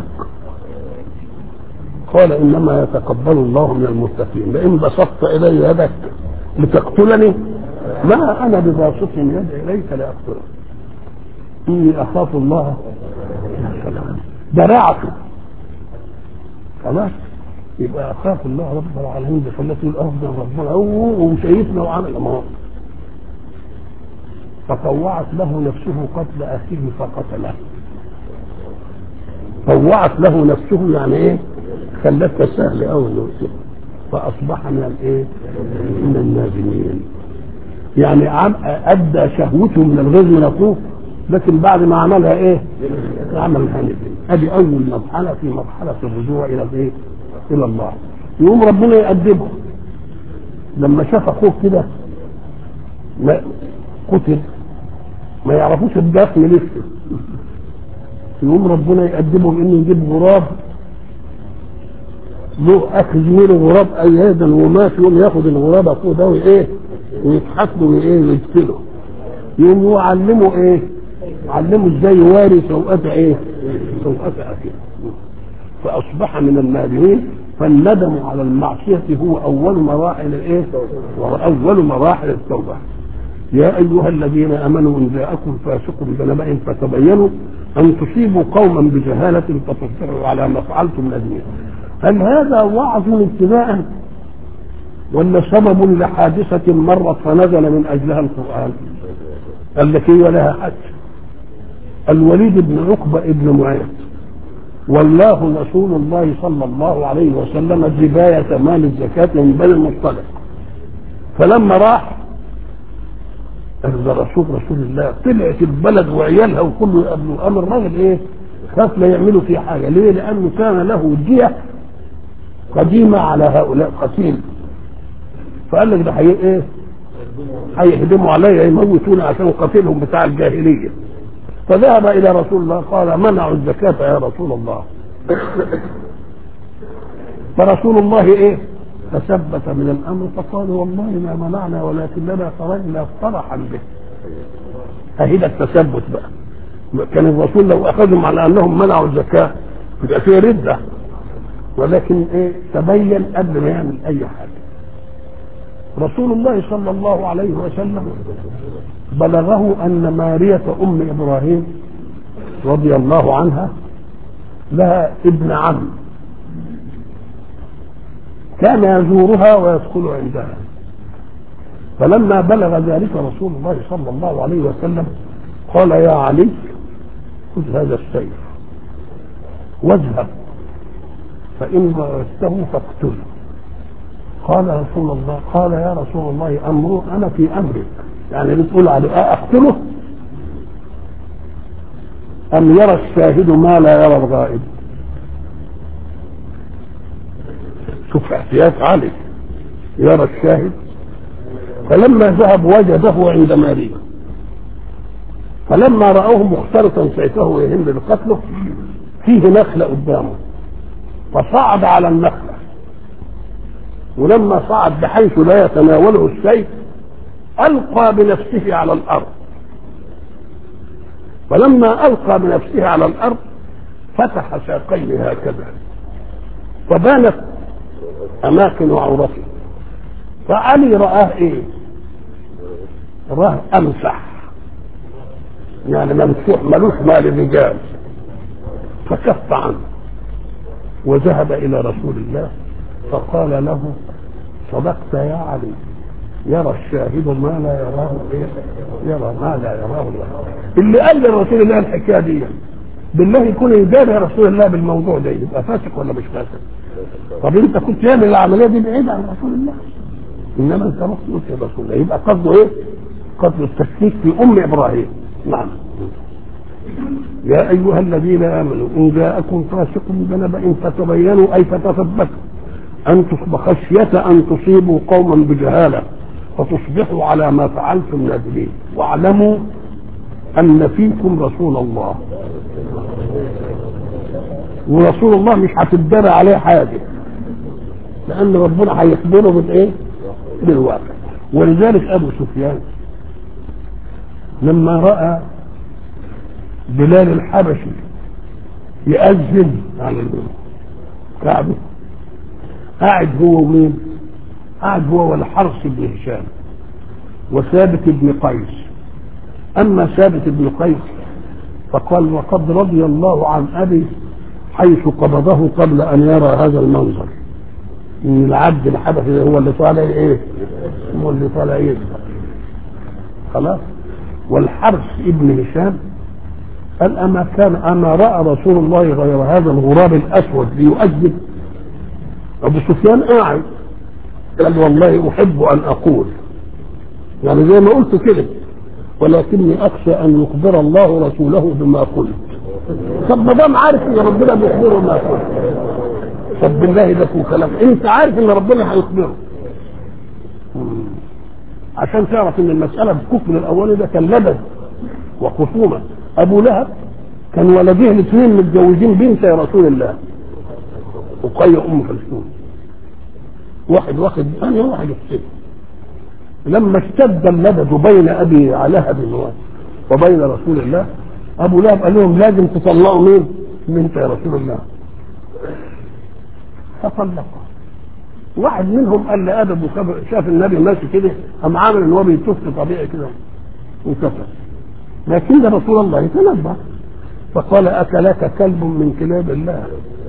قال إنما يتقبل الله من المتقين لئن بسطت إلي يدك لتقتلني ما أنا بباسط يد إليك لأقتلك إني أخاف الله درعته خلاص يبقى أخاف الله رب العالمين بخلته الأفضل ربنا وشايفنا وعمل ما هو فطوعت له نفسه قتل اخيه فقتله طوعت له نفسه يعني ايه خلتها سهل قوي فاصبح من الايه من النادمين يعني عم ادى شهوته من الغيظ من اخوه لكن بعد ما عملها ايه عملها ندم ادي اول مرحله في مرحله الرجوع الى الايه الى الله يقوم ربنا يأدبه لما شاف اخوه كده قتل ما يعرفوش الدفن لسه يقوم ربنا يقدمه انه يجيب غراب له اخ زميله غراب ايادا ومات يقوم ياخد الغراب اخوه ده وايه ويضحك له وايه ويقتله يقوم هو علمه ايه؟ علمه ازاي يواري سوءة ايه؟ سوءة اخيه فاصبح من النادمين فالندم على المعصية هو أول مراحل الإيه؟ وأول مراحل التوبة. يا أيها الذين آمنوا إن جاءكم فاسق بنبأ فتبينوا أن تصيبوا قوما بجهالة فتصبحوا على ما فعلتم نادمين. هل هذا وعظ ابتداء ولا سبب لحادثة مرت فنزل من أجلها القرآن التي ولها حج الوليد بن عقبة ابن معاذ والله رسول الله صلى الله عليه وسلم جباية مال الزكاة من بني المصطلق فلما راح ده رسول رسول الله طلعت البلد وعيالها وكله يقابلوا قام الراجل ايه؟ خاف لا يعملوا فيه حاجه ليه؟ لانه كان له جهه قديمه على هؤلاء قتيل فقال لك ده حي ايه؟ هيهدموا عليا يموتوني عشان قتيلهم بتاع الجاهليه فذهب الى رسول الله قال منعوا الزكاه يا رسول الله فرسول الله ايه؟ تثبت من الامر فقال والله ما منعنا ولكننا خرجنا فرحا به اهي ده التثبت بقى كان الرسول لو اخذهم على انهم منعوا الزكاه يبقى فيه رده ولكن ايه تبين قبل ما يعمل اي حاجه رسول الله صلى الله عليه وسلم بلغه ان ماريه ام ابراهيم رضي الله عنها لها ابن عم كان يزورها ويدخل عندها فلما بلغ ذلك رسول الله صلى الله عليه وسلم قال يا علي خذ هذا السيف واذهب فإن ضربته فاقتله قال رسول الله قال يا رسول الله أمر أنا في أمرك يعني بتقول عليه أقتله أم يرى الشاهد ما لا يرى الغائب شوف احتياج علي يرى الشاهد فلما ذهب وجده عند ماريا فلما رأوه مختلطا سيفه يهم لقتله فيه نخلة قدامه فصعد على النخلة ولما صعد بحيث لا يتناوله السيف ألقى بنفسه على الأرض فلما ألقى بنفسه على الأرض فتح ساقيه هكذا فبانت أماكن عورته فعلي رآه إيه؟ رآه أمسح يعني ممسوح ملوش مال الرجال فكف عنه وذهب إلى رسول الله فقال له صدقت يا علي يرى الشاهد ما لا يراه إيه؟ يرى ما لا يراه الله اللي قال لرسول الله الحكايه دي بالله يكون يجابه رسول الله بالموضوع ده يبقى فاسق ولا مش فاسق طب انت كنت تعمل العمليه دي بعيد عن رسول الله انما انت رحت قلت يا رسول الله يبقى قصده ايه؟ قصده التشكيك في ام ابراهيم نعم يا أيها الذين آمنوا إن جاءكم فاسق بنبأ فتبينوا أي فتثبتوا أن تصبح خشية أن تصيبوا قوما بجهالة فتصبحوا على ما فعلتم نادمين واعلموا أن فيكم رسول الله ورسول الله مش هتدرى عليه حاجة لأن ربنا هيخبره بالإيه؟ بالواقع ولذلك أبو سفيان لما رأى بلال الحبشي يأذن على الكعبة قاعد هو ومين؟ قاعد هو والحرس بن هشام وثابت بن قيس أما ثابت بن قيس فقال وقد رضي الله عن أبي حيث قبضه قبل أن يرى هذا المنظر إن العبد الحبشي هو اللي طالع إيه؟ هو اللي طالع يذبح خلاص والحرس ابن هشام قال أما كان أما رأى رسول الله غير هذا الغراب الأسود ليؤذن أبو سفيان قاعد قال والله أحب أن أقول يعني زي ما قلت كده ولكني أخشى أن يخبر الله رسوله بما قلت طب ما دام عارف ان ربنا بيخبره ما قلت طب بالله ده فيه كلام انت عارف ان ربنا هيخبره عشان تعرف ان المساله بالكفر الاولي ده كان لبد وخصومه ابو لهب كان ولديه الاثنين متجوزين بنت يا رسول الله وقي ام كلثوم واحد واخد ثاني واحد السن لما اشتد اللبد بين ابي لهب وبين رسول الله ابو لهب قال لهم لازم تطلعوا مين؟ بنت يا رسول الله فطلقوا واحد منهم قال لادب شاف النبي ماشي كده قام عامل ان هو بيتوف طبيعي كده وكفى لكن ده رسول الله يتنبه فقال اكلك كلب من كلاب الله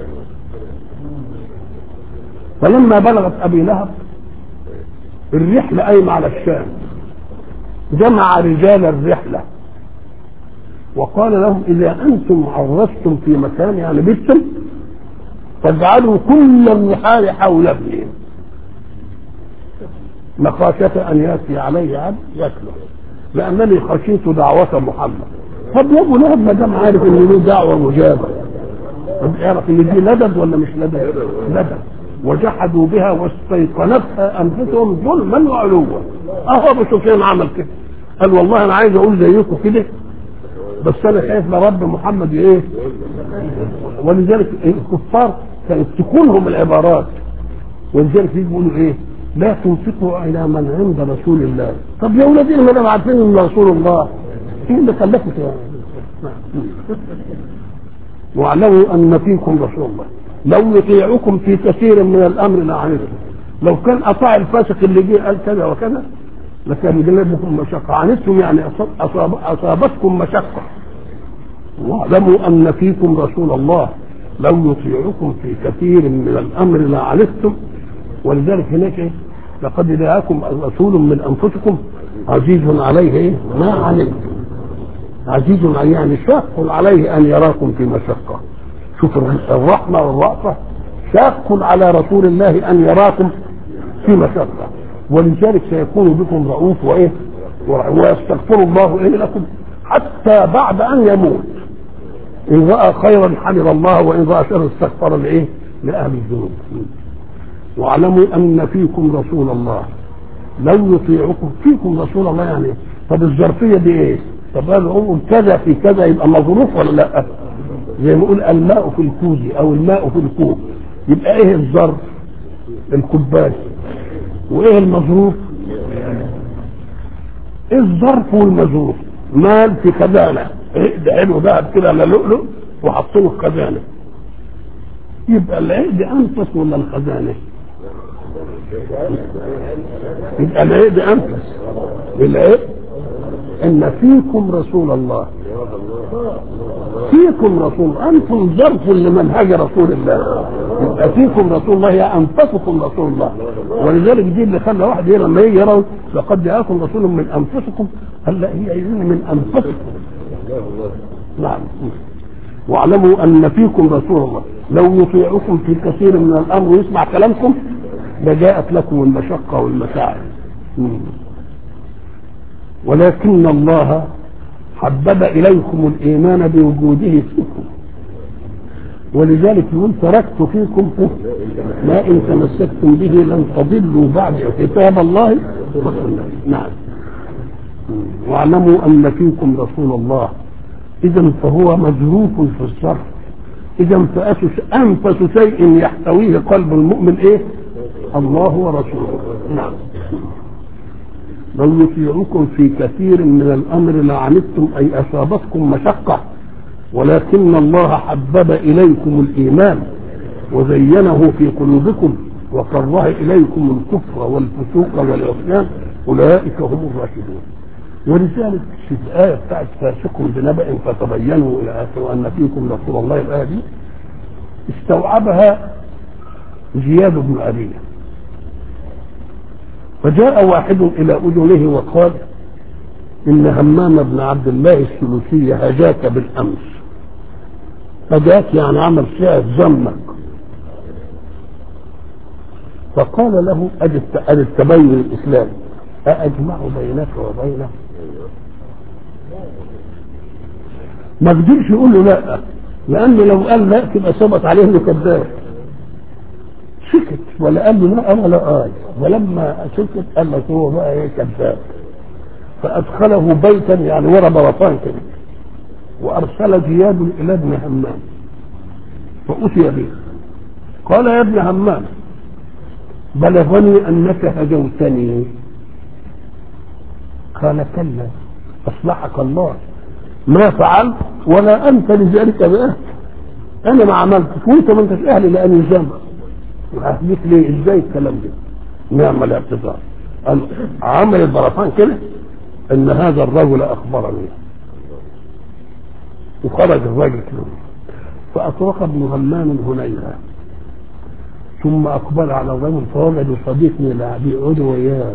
فلما بلغت ابي لهب الرحله قايمه على الشام جمع رجال الرحله وقال لهم اذا انتم عرستم في مكان يعني بيتم فاجعلوا كل الرحال حول ابنهم مخافة أن يأتي عليه عبد يتلو لأنني خشيت دعوة محمد طب يا ابو لهب ما دام عارف ان له دعوة مجابة طب يعرف ان دي لدد ولا مش لدد؟ لدد وجحدوا بها واستيقنتها انفسهم ظلما وعلوا اهو ابو سفيان عمل كده قال والله انا عايز اقول زيكم كده بس انا خايف لرب محمد ايه ولذلك الكفار كانت تكونهم العبارات ولذلك يقولوا ايه لا تنفقوا الى من عند رسول الله طب يا ولادي ما انا عارفين ان رسول الله ايه اللي خلاكم واعلموا ان فيكم رسول الله لو يطيعكم في كثير من الامر لعنتم لو كان اطاع الفاسق اللي جه قال كذا وكذا لكان جلبكم مشقه عنتم يعني أصاب اصابتكم مشقه واعلموا ان فيكم رسول الله لو يطيعكم في كثير من الامر لعنتم ولذلك هناك ايه لقد جاءكم رسول من انفسكم عزيز عليه ايه ما عليكم عزيز عليه يعني شاق عليه ان يراكم في مشقه شوف الرحمه والرأفه شاق على رسول الله ان يراكم في مشقه ولذلك سيكون بكم رؤوف وايه ويستغفر الله ايه لكم حتى بعد ان يموت ان راى خيرا حمد الله وان راى شرا استغفر لايه لاهل الذنوب واعلموا ان فيكم رسول الله لو يطيعكم فيكم رسول الله يعني طب الظرفيه دي ايه؟ طب قال اقول كذا في كذا يبقى مظروف ولا لا؟ زي ما يقول الماء في الكوز او الماء في الكوب يبقى ايه الظرف؟ الكوبايه وايه المظروف؟ ايه الظرف والمظروف؟ مال في خزانه عقد حلو ذهب كده على لؤلؤ وحطوه في خزانه يبقى العقد انفس ولا الخزانه؟ يبقى العقد انفس العقد ان فيكم رسول الله فيكم رسول انتم ظرف لمنهج رسول الله يبقى فيكم رسول الله يا انفسكم رسول الله ولذلك دي اللي خلى واحد لما يجي يرى لقد جاءكم رسول من انفسكم قال لا هي من انفسكم نعم واعلموا ان فيكم رسول الله لو يطيعكم في كثير من الامر ويسمع كلامكم لجاءت لكم المشقه والمتاعب ولكن الله حبب اليكم الايمان بوجوده فيكم ولذلك يقول تركت فيكم ما ان تمسكتم به لن تضلوا بعد كتاب الله وسنه نعم واعلموا ان فيكم رسول الله اذا فهو مجروف في الصرف اذا فأسس انفس شيء يحتويه قلب المؤمن ايه الله ورسوله نعم لو يطيعكم في كثير من الامر لعنتم اي اصابتكم مشقه ولكن الله حبب اليكم الايمان وزينه في قلوبكم وكره اليكم الكفر والفسوق والعصيان اولئك هم الراشدون ولذلك في الآية بتاعت فاسقكم بنبأ فتبينوا إلى آخره وأن فيكم رسول الله الآية دي استوعبها زياد بن أبي فجاء واحد إلى أذنه وقال إن همام بن عبد الله السلوسي هجاك بالأمس هجاك يعني عمل فيها ذمك فقال له أدي التبين الإسلامي أأجمع بينك وبينه ما قدرش يقول له لا لأنه لو قال لا تبقى ثبت عليه انه كذاب سكت ولا قال له لا ولا آي ولما سكت قال لك هو بقى ايه كذاب فأدخله بيتا يعني ورا بلطان كده وأرسل زياد إلى ابن همام فأتي به قال يا ابن همام بلغني أنك هجوتني قال كلا أصلحك الله ما فعلت ولا أنت لذلك بأهل أنا ما عملتش وأنت ما أنتش أهل لأن يجمع وهديك ليه إزاي الكلام ده نعم الاعتذار قال عمل البرفان كده ان هذا الرجل اخبرني وخرج الرجل كده فاطرق ابن غمان هنيها ثم اقبل على الرجل فوجد صديق من اللاعبين يقعد وياه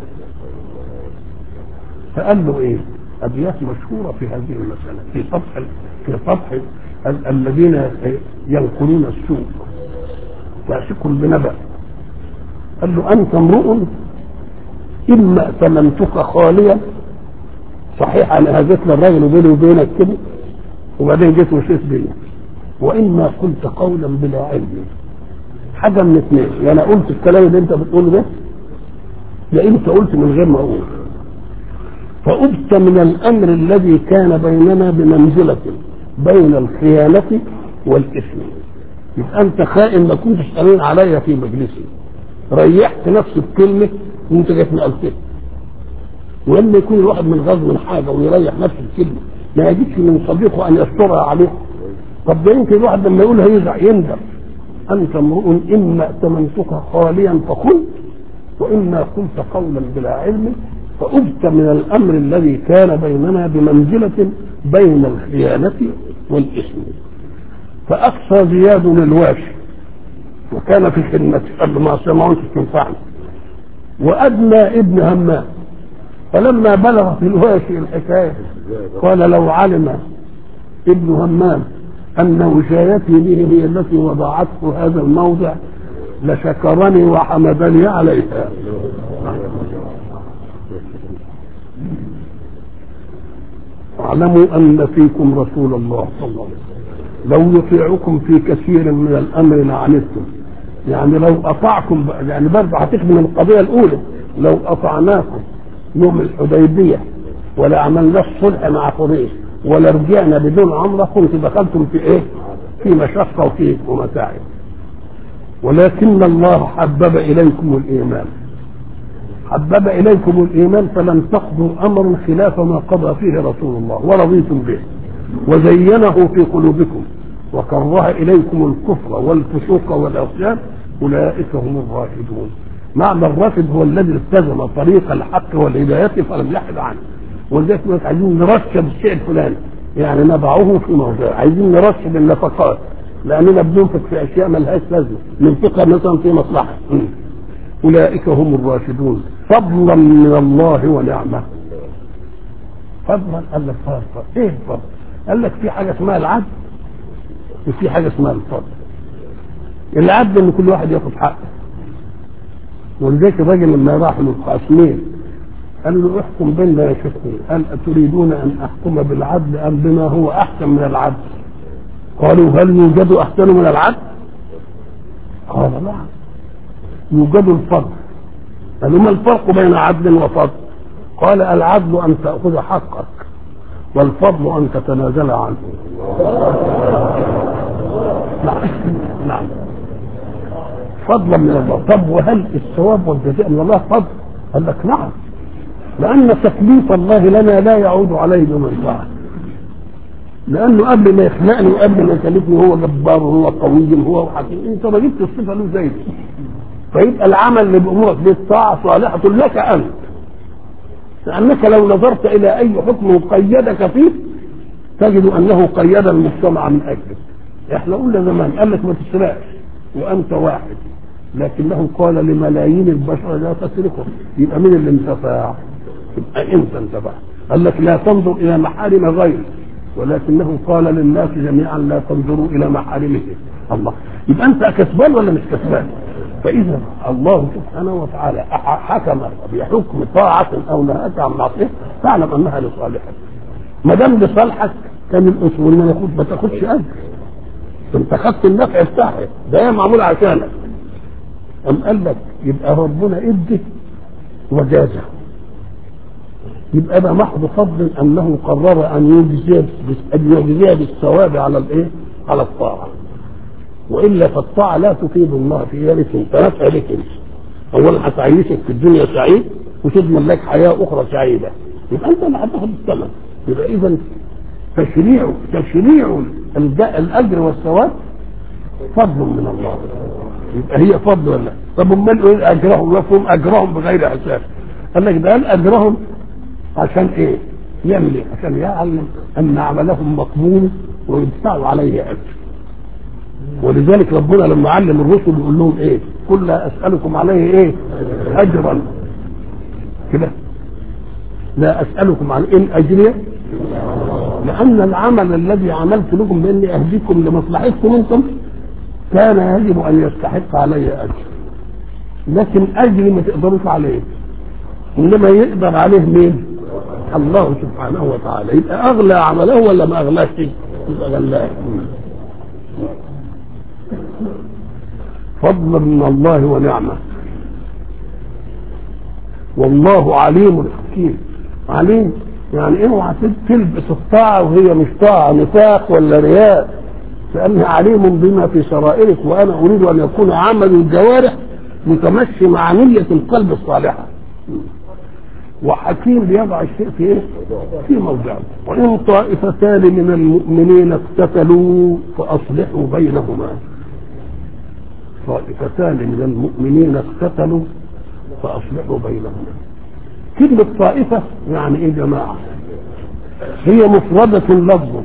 فقال له ايه ابيات مشهوره في هذه المساله في سطح في سطح ال- الذين ينقلون السوق فاسق بنبأ قال له انت امرؤ اما ائتمنتك خاليا صحيح انا هزيت للراجل وبيني وبينك كده وبعدين جيت وشيت بيا واما قلت قولا بلا علم حاجه من اثنين يا انا قلت الكلام اللي انت بتقوله ده يا انت قلت من غير ما اقول فأبت من الأمر الذي كان بيننا بمنزلة بين الخيانة والإثم يبقى أنت خائن ما كنتش أمين عليا في مجلسي ريحت نفسي بكلمة وأنت جيت نقلتها ولما يكون الواحد من غزو من حاجة ويريح نفسه بكلمة ما يجيش من صديقه أن يسترها عليه طب ده يمكن الواحد لما يقولها يزع يندم أنت امرؤ إما ائتمنتك خاليا فقلت وإما قلت قولا بلا علم فأبت من الأمر الذي كان بيننا بمنزلة بين الخيانة والإثم فأقصى زياد الواشي وكان في خدمته قبل ما سمعوش تنفعني وأدنى ابن همام فلما بلغ في الواشي الحكاية قال لو علم ابن همام أن وشايتي به هي التي وضعته هذا الموضع لشكرني وحمدني عليها واعلموا ان فيكم رسول الله صلى الله عليه وسلم لو يطيعكم في كثير من الامر لعنتم يعني لو اطعكم يعني برضه هتخدم القضيه الاولى لو اطعناكم يوم الحديبيه ولا عملنا الصلح مع قريش ولا رجعنا بدون عمره كنت دخلتم في ايه؟ في مشقه وفي ومتاعب ولكن الله حبب اليكم الايمان حبب اليكم الايمان فلم تقضوا امرا خلاف ما قضى فيه رسول الله ورضيتم به وزينه في قلوبكم وكره اليكم الكفر والفسوق والعصيان اولئك هم الراشدون معنى الراشد هو الذي التزم طريق الحق والهدايه فلم يحد عنه ولذلك نقول عايزين نرشد الشيء الفلاني يعني نضعه في موضع عايزين نرشد النفقات لاننا بننفق في اشياء ما لهاش لازمه ننفقها مثلا في مصلحه اولئك هم الراشدون فضلا من الله ونعمه فضلا قال لك فضل ايه الفضل؟ قال لك في حاجه اسمها العدل وفي حاجه اسمها الفضل العدل ان كل واحد ياخد حقه ولذلك الراجل لما راح للقاسمين قال له احكم بيننا يا شيخ قال أتريدون أن أحكم بالعدل أم بما هو أحسن من العدل قالوا هل يوجد أحسن من العدل قال نعم يوجد الفضل قالوا ما الفرق بين عدل وفضل قال العدل أن تأخذ حقك والفضل أن تتنازل عنه نعم نعم فضلا من الله طب وهل الثواب والجزاء من الله فضل قال لك نعم لأن تكليف الله لنا لا يعود عليه بمنفعة لأنه قبل ما يخلقني وقبل ما يكلفني هو جبار وهو قوي وهو حكيم أنت ما جبت الصفة له زي دي فيبقى العمل اللي بأمورك بالطاعة صالحة لك أنت لأنك لو نظرت إلى أي حكم قيدك فيه تجد أنه قيد المجتمع من أجلك احنا قلنا زمان قال لك ما تسرقش وأنت واحد لكنه قال لملايين البشر لا تسرقوا يبقى مين اللي انتفع؟ يبقى انت انتفع قال لك لا تنظر الى محارم غيرك ولكنه قال للناس جميعا لا تنظروا الى محارمه الله يبقى انت كسبان ولا مش كسبان؟ فاذا الله سبحانه وتعالى حكم بحكم طاعه او نهاك عن معصيه فاعلم انها لصالحك ما دام لصالحك كان الاصول ما ياخد ما تاخدش اجر انت خدت النفع بتاعك ده معمول عشانك أم قال لك يبقى ربنا ادي وجازه يبقى ده محض فضل انه قرر ان يجزي ان يجزي بالثواب على الايه؟ على الطاعه. والا فالطاعه لا تفيد الله في ذلك انت نفع لك انت. اولا هتعيشك في الدنيا سعيد وتضمن لك حياه اخرى سعيده. يبقى انت اللي هتاخد الثمن. يبقى اذا تشريع تشريع الاجر والثواب فضل من الله. يبقى هي فضل ولا طب امال ايه اجرهم يفهم اجرهم بغير حساب قال لك ده قال اجرهم عشان ايه يعمل ايه عشان يعلم ان عملهم مقبول ويدفعوا عليه اجر ولذلك ربنا لما علم الرسل يقول لهم ايه قل لا اسالكم عليه ايه اجرا كده لا اسالكم عن ان اجري لان العمل الذي عملت لكم باني اهديكم لمصلحتكم انتم كان يجب ان يستحق علي اجر لكن اجري ما تقدروش عليه انما يقدر عليه مين الله سبحانه وتعالى يبقى اغلى عمله ولا ما اغلاش يبقى غلاه فضلا من الله ونعمه والله عليم حكيم عليم يعني اوعى تلبس الطاعه وهي مش طاعه نفاق ولا رياء لأنه عليم بما في سرائرك وأنا أريد أن يكون عمل الجوارح متمشي مع نية القلب الصالحة وحكيم بيضع الشيء في إيه؟ في موضعه وإن طائفتان من المؤمنين اقتتلوا فأصلحوا بينهما طائفتان من المؤمنين اقتتلوا فأصلحوا بينهما كلمة طائفة يعني إيه جماعة هي مفردة لفظ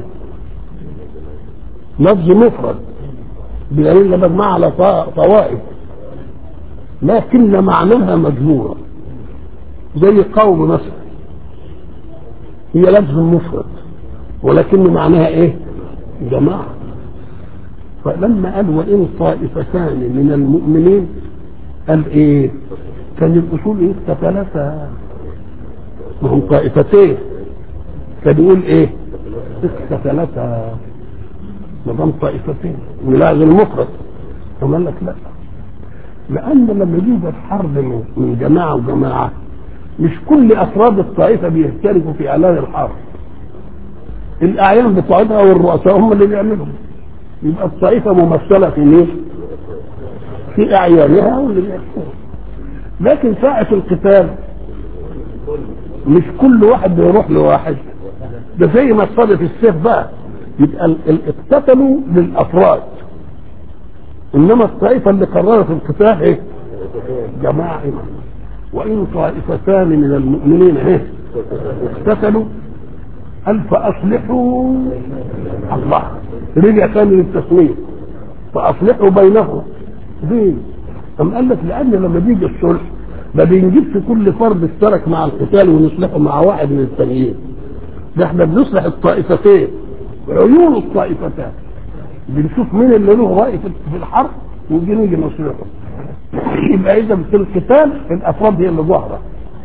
لفظ مفرد بدليل لما مجمع على طوائف لكن معناها مجموعة زي قوم مثلا هي لفظ مفرد ولكن معناها ايه جماعة فلما قال وإن طائفتان من المؤمنين قال ايه كان الأصول ايه ثلاثة ما هم طائفتين كان يقول ايه ثلاثة نظام طائفتين ولازم المفرد ثم قال لك لا لان لما يوجد حرب من جماعه وجماعه مش كل افراد الطائفه بيشتركوا في اعلان الحرب الاعيان بتوعتها والرؤساء هم اللي بيعملوا يبقى الطائفه ممثله في مين؟ في اعيانها واللي بيحكموا لكن ساعه القتال مش كل واحد بيروح لواحد ده زي ما صادف السيف بقى يبقى اقتتلوا للافراد انما الطائفه اللي قررت القتال ايه؟ جماعه وان طائفتان من المؤمنين ايه؟ اقتتلوا قال فاصلحوا الله رجع ثاني للتصميم فاصلحوا بينهم دين أم قال لك لان لما بيجي الصلح ما بنجيبش كل فرد اشترك مع القتال ونصلحه مع واحد من التانيين ده احنا بنصلح الطائفتين عيون الطائفتان بنشوف مين اللي له راي في الحرب ونجي نيجي نصلحه يبقى اذا في القتال الافراد هي اللي ظاهره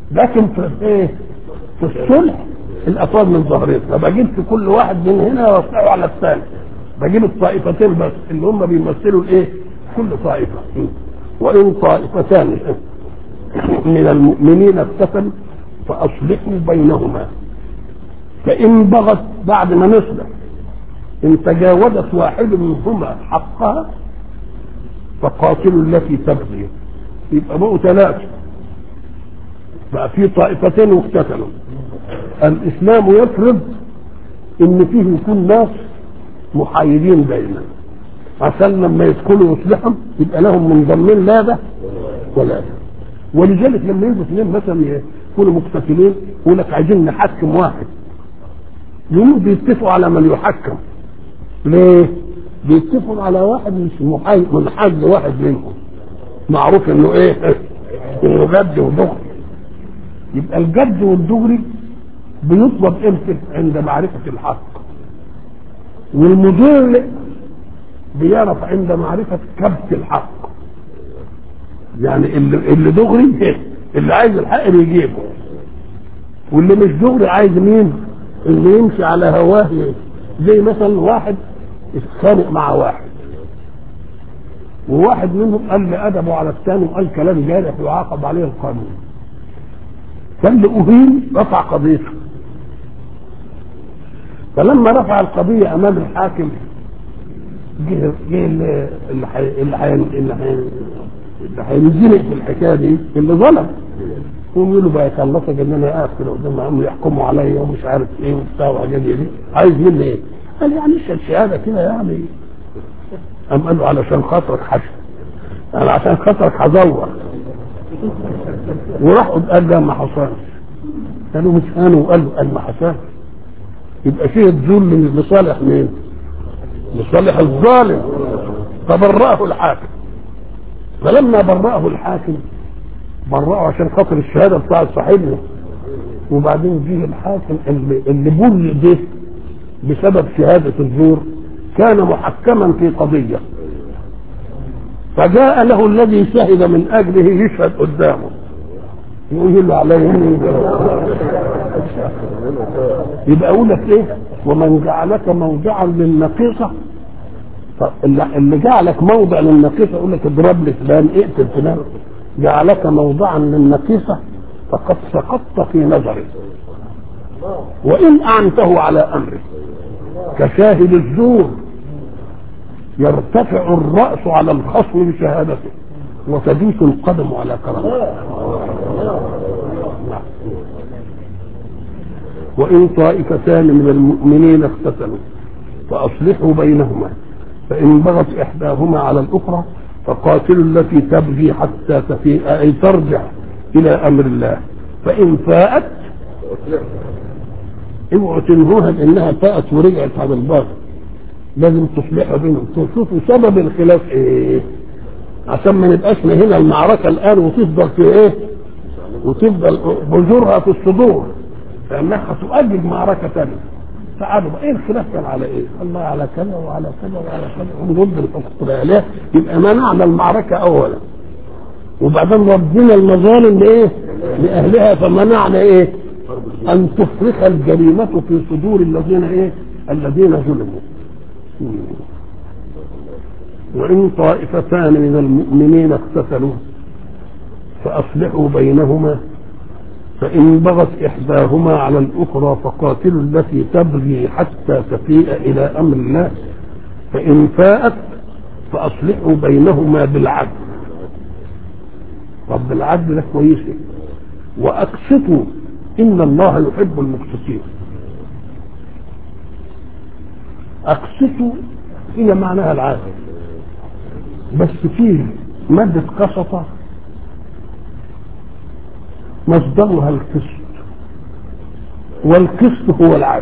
لكن في ايه في الصلح الاطوال من ظهرين فبجيب في كل واحد من هنا واوسعه على الثاني بجيب الطائفتين بس اللي هم بيمثلوا الايه كل طائفه وان طائفتان من المؤمنين اقتتلوا فاصلحوا بينهما فان بغت بعد ما نصلح ان تجاوزت واحد منهما حقها فقاتلوا التي تبغي يبقى بقوا ثلاثه بقى في طائفتين واقتتلوا الاسلام يفرض ان فيه يكون ناس محايدين دايما عشان لما يدخلوا يصلحهم يبقى لهم منضمين لا ده ولا ده ولذلك لما يجوا اثنين مثلا يكونوا مقتتلين يقول لك عايزين نحكم واحد يقوموا بيتفقوا على من يحكم ليه؟ بيتفقوا على واحد مش محايد منحاز لواحد منهم معروف انه ايه؟ انه جد ودغري يبقى الجد والدغري بيطلب امتى عند معرفة الحق والمضل بيعرف عند معرفة كبت الحق يعني اللي, اللي دغري اللي عايز الحق بيجيبه واللي مش دغري عايز مين اللي يمشي على هواه زي مثلا واحد اتخانق مع واحد وواحد منهم قال لأدبه على الثاني وقال كلام جارح يعاقب عليه القانون فاللي أهين رفع قضيته فلما رفع القضية أمام الحاكم جه جه اللي اللي حي- اللي حي- اللي حي- اللي هينزلق في الحكايه دي اللي ظلم يقوم يقول له بقى يخلصك ان انا قاعد كده قدام عم يحكموا عليا ومش عارف ايه وبتاع وحاجات زي دي عايز مني ايه؟ قال يعني اشهد شهاده كده يعني قام قال له علشان خاطرك حشد انا عشان خاطرك هزور وراح قال له ما حصلش قالوا مش انا وقال له قال ما حصلش يبقى فيه الذل لصالح مين؟ لصالح الظالم فبرأه الحاكم فلما برأه الحاكم برأه عشان خاطر الشهادة بتاعت صاحبنا وبعدين جه الحاكم اللي, اللي بول ده بسبب شهادة الزور كان محكما في قضية فجاء له الذي شهد من أجله يشهد قدامه يقول له عليه يبقى اقول لك ايه ومن جعلك موضعا للنقيصه طب اللي اللي جعلك موضع للنقيصه يقول لك اضرب لي فلان اقتل فلان جعلك موضعا للنقيصه فقد سقطت في نظره وان اعنته على امره كشاهد الزور يرتفع الراس على الخصم بشهادته وتدوس القدم على كرامته وإن طائفتان من المؤمنين اقتتلوا فأصلحوا بينهما فإن بغت إحداهما على الأخرى فقاتلوا التي تبغي حتى تفيء أي ترجع إلى أمر الله فإن فاءت اوعوا تنهوها بأنها فاءت ورجعت على الباطل لازم تصلحوا بينهم تشوفوا سبب الخلاف إيه عشان ما نبقاش هنا المعركة الآن وتفضل في إيه وتفضل بذورها في الصدور لانها هتؤجج معركه ثانيه تعالوا بقى ايه الخلاف كان على ايه؟ الله على كذا وعلى كذا وعلى كذا ونرد الحكم عليه يبقى منعنا المعركه اولا وبعدين ردينا المظالم لايه؟ لاهلها فمنعنا ايه؟ ان تفرخ الجريمه في صدور الذين ايه؟ الذين ظلموا. وان طائفتان من المؤمنين اقتتلوا فاصلحوا بينهما فإن بغت إحداهما على الأخرى فقاتلوا التي تبغي حتى تفيء إلى أمر الله فإن فاءت فأصلحوا بينهما بالعدل طب بالعدل ده كويس وأقسطوا إن الله يحب المقسطين أقسطوا هي معناها العدل بس فيه مادة قسطة مصدرها القسط والقسط هو العدل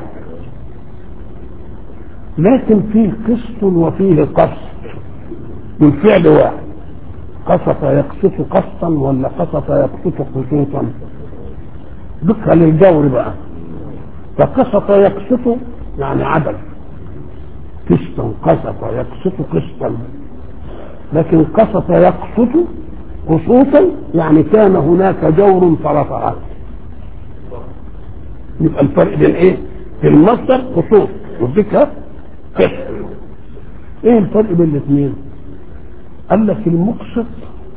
لكن فيه قسط وفيه قسط والفعل واحد قسط يقسط قسطا ولا قسط يقسط قسوطا دقها للجور بقى فقسط يقسط يعني عدل قسطا قسط يقسط قسطا لكن قسط يقسط قسوطا يعني كان هناك جور فرفعه يبقى الفرق بين ايه؟ في المصدر خصوص والذكر كسر ايه الفرق بين الاثنين؟ قال لك المقسط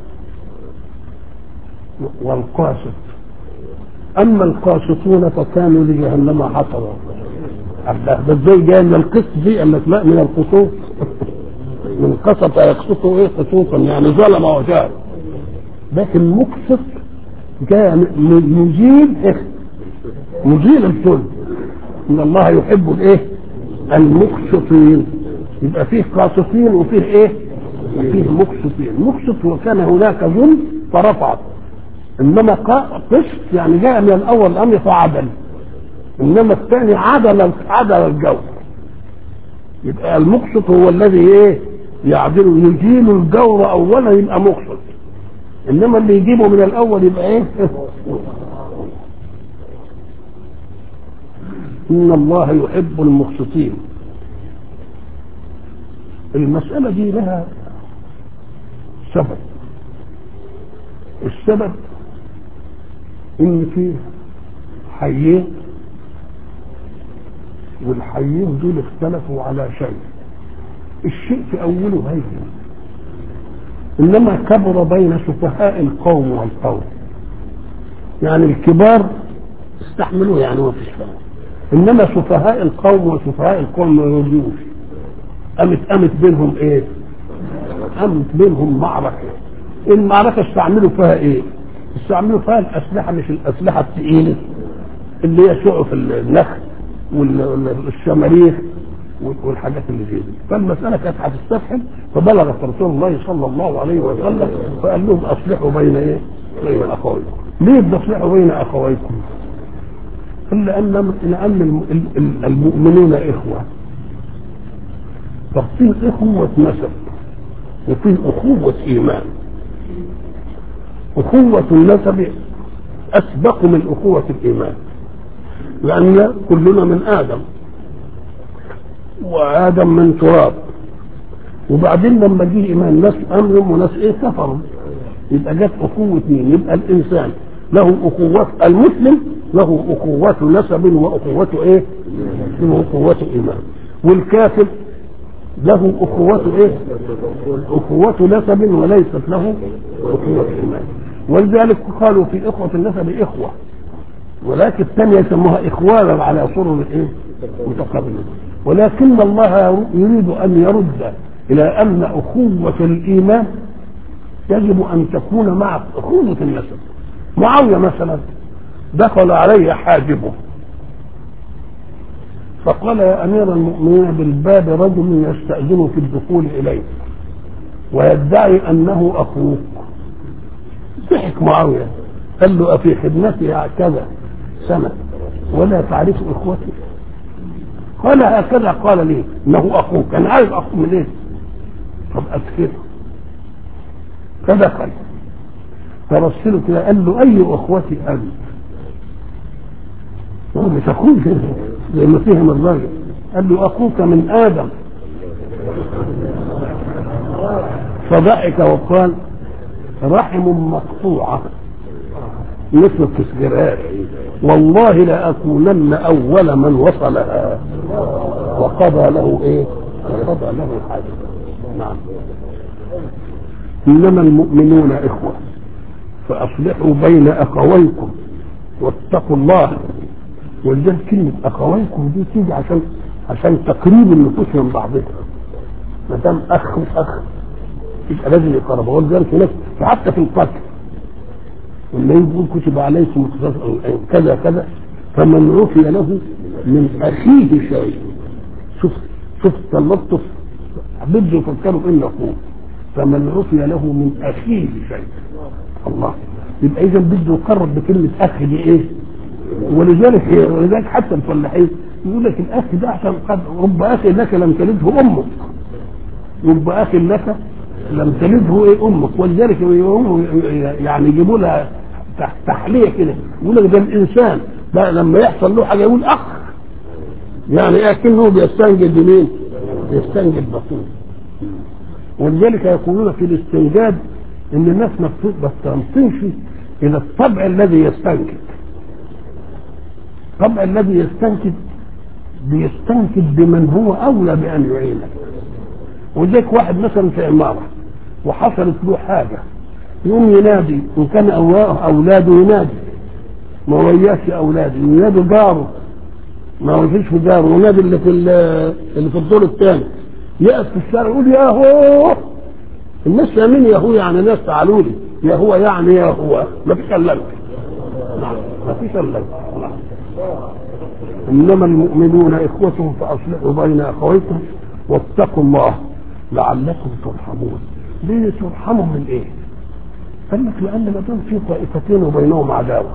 والقاسط اما القاسطون فكانوا لجهنم حطبا ده ازاي جاي من القسط دي قال لك لا من القسوط من قسط يقسطه ايه قسوطا يعني ظلم وجار لكن مقسط جاء يزيل إيه؟ يزيل الظلم ان الله يحب الايه المقسطين يبقى فيه قاسطين وفيه ايه فيه مقسطين مقسط وكان هناك ظلم فرفعت انما قسط يعني جاء من الاول الامر فعدل انما الثاني عدل عدل الجو يبقى المقسط هو الذي ايه يعدل يزيل الجور اولا يبقى مقسط انما اللي يجيبه من الاول يبقى ايه ان الله يحب المقسطين المسألة دي لها سبب السبب ان في حيين والحيين دول اختلفوا على شيء الشيء في اوله هين انما كبر بين سفهاء القوم والقوم يعني الكبار استحملوه يعني ما فيش فهم انما سفهاء القوم وسفهاء القوم ما يرجوش قامت قامت بينهم ايه؟ قامت بينهم معركه المعركه استعملوا فيها ايه؟ استعملوا فيها الاسلحه مش الاسلحه الثقيله اللي هي شعف النخل والشماريخ والحاجات اللي زي دي فالمسألة كانت هتستفحل فبلغت رسول الله صلى الله عليه وسلم فقال لهم أصلحوا بين إيه؟ بين أخويكم ليه تصلحوا بين أخويكم؟ قال لأن لأن المؤمنون إخوة ففي أخوة نسب وفي أخوة إيمان أخوة النسب أسبق من أخوة الإيمان لأن كلنا من آدم وآدم من تراب وبعدين لما جه إيمان ناس أمن وناس إيه كفروا يبقى جت أخوة مين؟ يبقى الإنسان له أخوة المسلم له أخوة نسب وأخوة إيه؟ وأخوة إيمان والكافر له أخوة إيه؟ أخوة نسب وليست له أخوة إيمان ولذلك قالوا في إخوة النسب إخوة ولكن الثانية يسموها إخوانا على سرر إيه؟ متقابلين ولكن الله يريد أن يرد إلى أن أخوة الإيمان يجب أن تكون مع أخوة النسب معاوية مثلا دخل علي حاجبه فقال يا أمير المؤمنين بالباب رجل يستأذن في الدخول إليك ويدعي أنه أخوك ضحك معاوية قال له أفي خدمتي كذا سنة ولا تعرف إخوتي قال هكذا قال لي انه اخوك انا عارف اخوك من ايه طب اذكره فدخل فرسله كده قال له اي اخوتي انت هو مش اخوك زي ما فهم الراجل قال له اخوك من ادم فضحك وقال رحم مقطوعه مثل التسجيلات والله لأكونن أول من وصلها وقضى له إيه؟ وقضى له حاجة نعم إنما المؤمنون إخوة فأصلحوا بين أخويكم واتقوا الله ولذلك كلمة أخويكم دي تيجي عشان عشان تقريب النفوس من بعضها ما دام أخ وأخ يبقى لازم يقربوا ولذلك هناك حتى في القتل لما يقول كتب عليكم كذا كذا فمن عفي له من اخيه شيء شوف شوف تلطف بده يفكروا انه اخوه فمن عفي له من اخيه شيء الله يبقى اذا بده يقرب بكلمه اخ دي ايه؟ ولذلك ولذلك حتى الفلاحين يقول لك الاخ ده عشان قد رب اخ لك لم تلده امك رب اخ لك لم تلده ايه امك ولذلك يعني يجيبوا لها تحليه كده يقول لك ده الانسان ده لما يحصل له حاجه يقول اخ يعني اكنه بيستنجد بمين؟ بيستنجد بطول ولذلك يقولون في الاستنجاد ان الناس ما بتمطنش الى الطبع الذي يستنجد طبعا الذي يستنكد بيستنكد بمن هو اولى بان يعينه وذلك واحد مثلا في عماره وحصلت له حاجه يقوم ينادي ان كان اولاده ينادي ما وياش اولاده ينادي جاره ما ويفيش في جاره ينادي اللي في اللي في الدور الثاني يقف في الشارع يقول يا هو الناس فاهمين يا هو يعني ناس تعالوا لي يا هو يعني يا هو ما فيش الا انت ما فيش الا انت انما المؤمنون اخوة فاصلحوا بين اخويكم واتقوا الله لعلكم ترحمون ليه ترحموا من ايه؟ قال لك لان ما دام في طائفتين وبينهم عداوه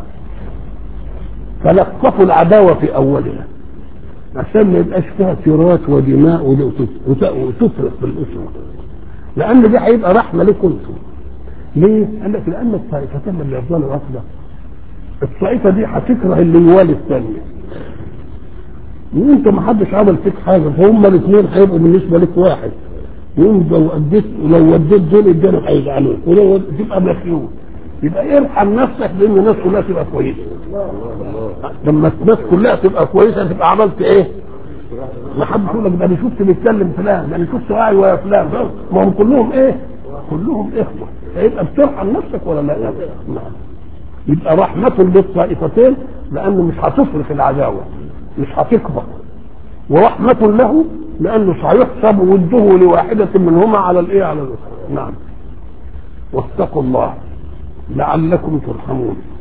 فلقفوا العداوه في اولها عشان ما يبقاش فيها تراث ودماء وتفرق بالاسره لان دي هيبقى رحمه لكم انتم ليه؟ قال لك لان الطائفتين اللي يفضلوا واحده الطائفه دي هتكره اللي يوالي الثانيه وانت ما حدش عمل فيك حاجه فهم الاثنين هيبقوا بالنسبه لك واحد يقوم لو اديت لو وديت دول الدنيا هيزعلوك ولو تبقى مخيول يبقى ارحم نفسك لان الناس كلها تبقى كويسه لما الناس كلها تبقى كويسه تبقى عملت ايه؟ ما حد يقول لك ده انا شفت بيتكلم فلان ده انا شفت واعي ويا فلان ما هم كلهم ايه؟ كلهم اخوه فيبقى بترحم نفسك ولا لا؟ نعم يبقى رحمة للطائفتين لأنه مش هتفرق العداوة مش هتكبر ورحمة له لأنه سيحسب وده لواحدة منهما على الإيه على الأخرى نعم واتقوا الله لعلكم ترحمون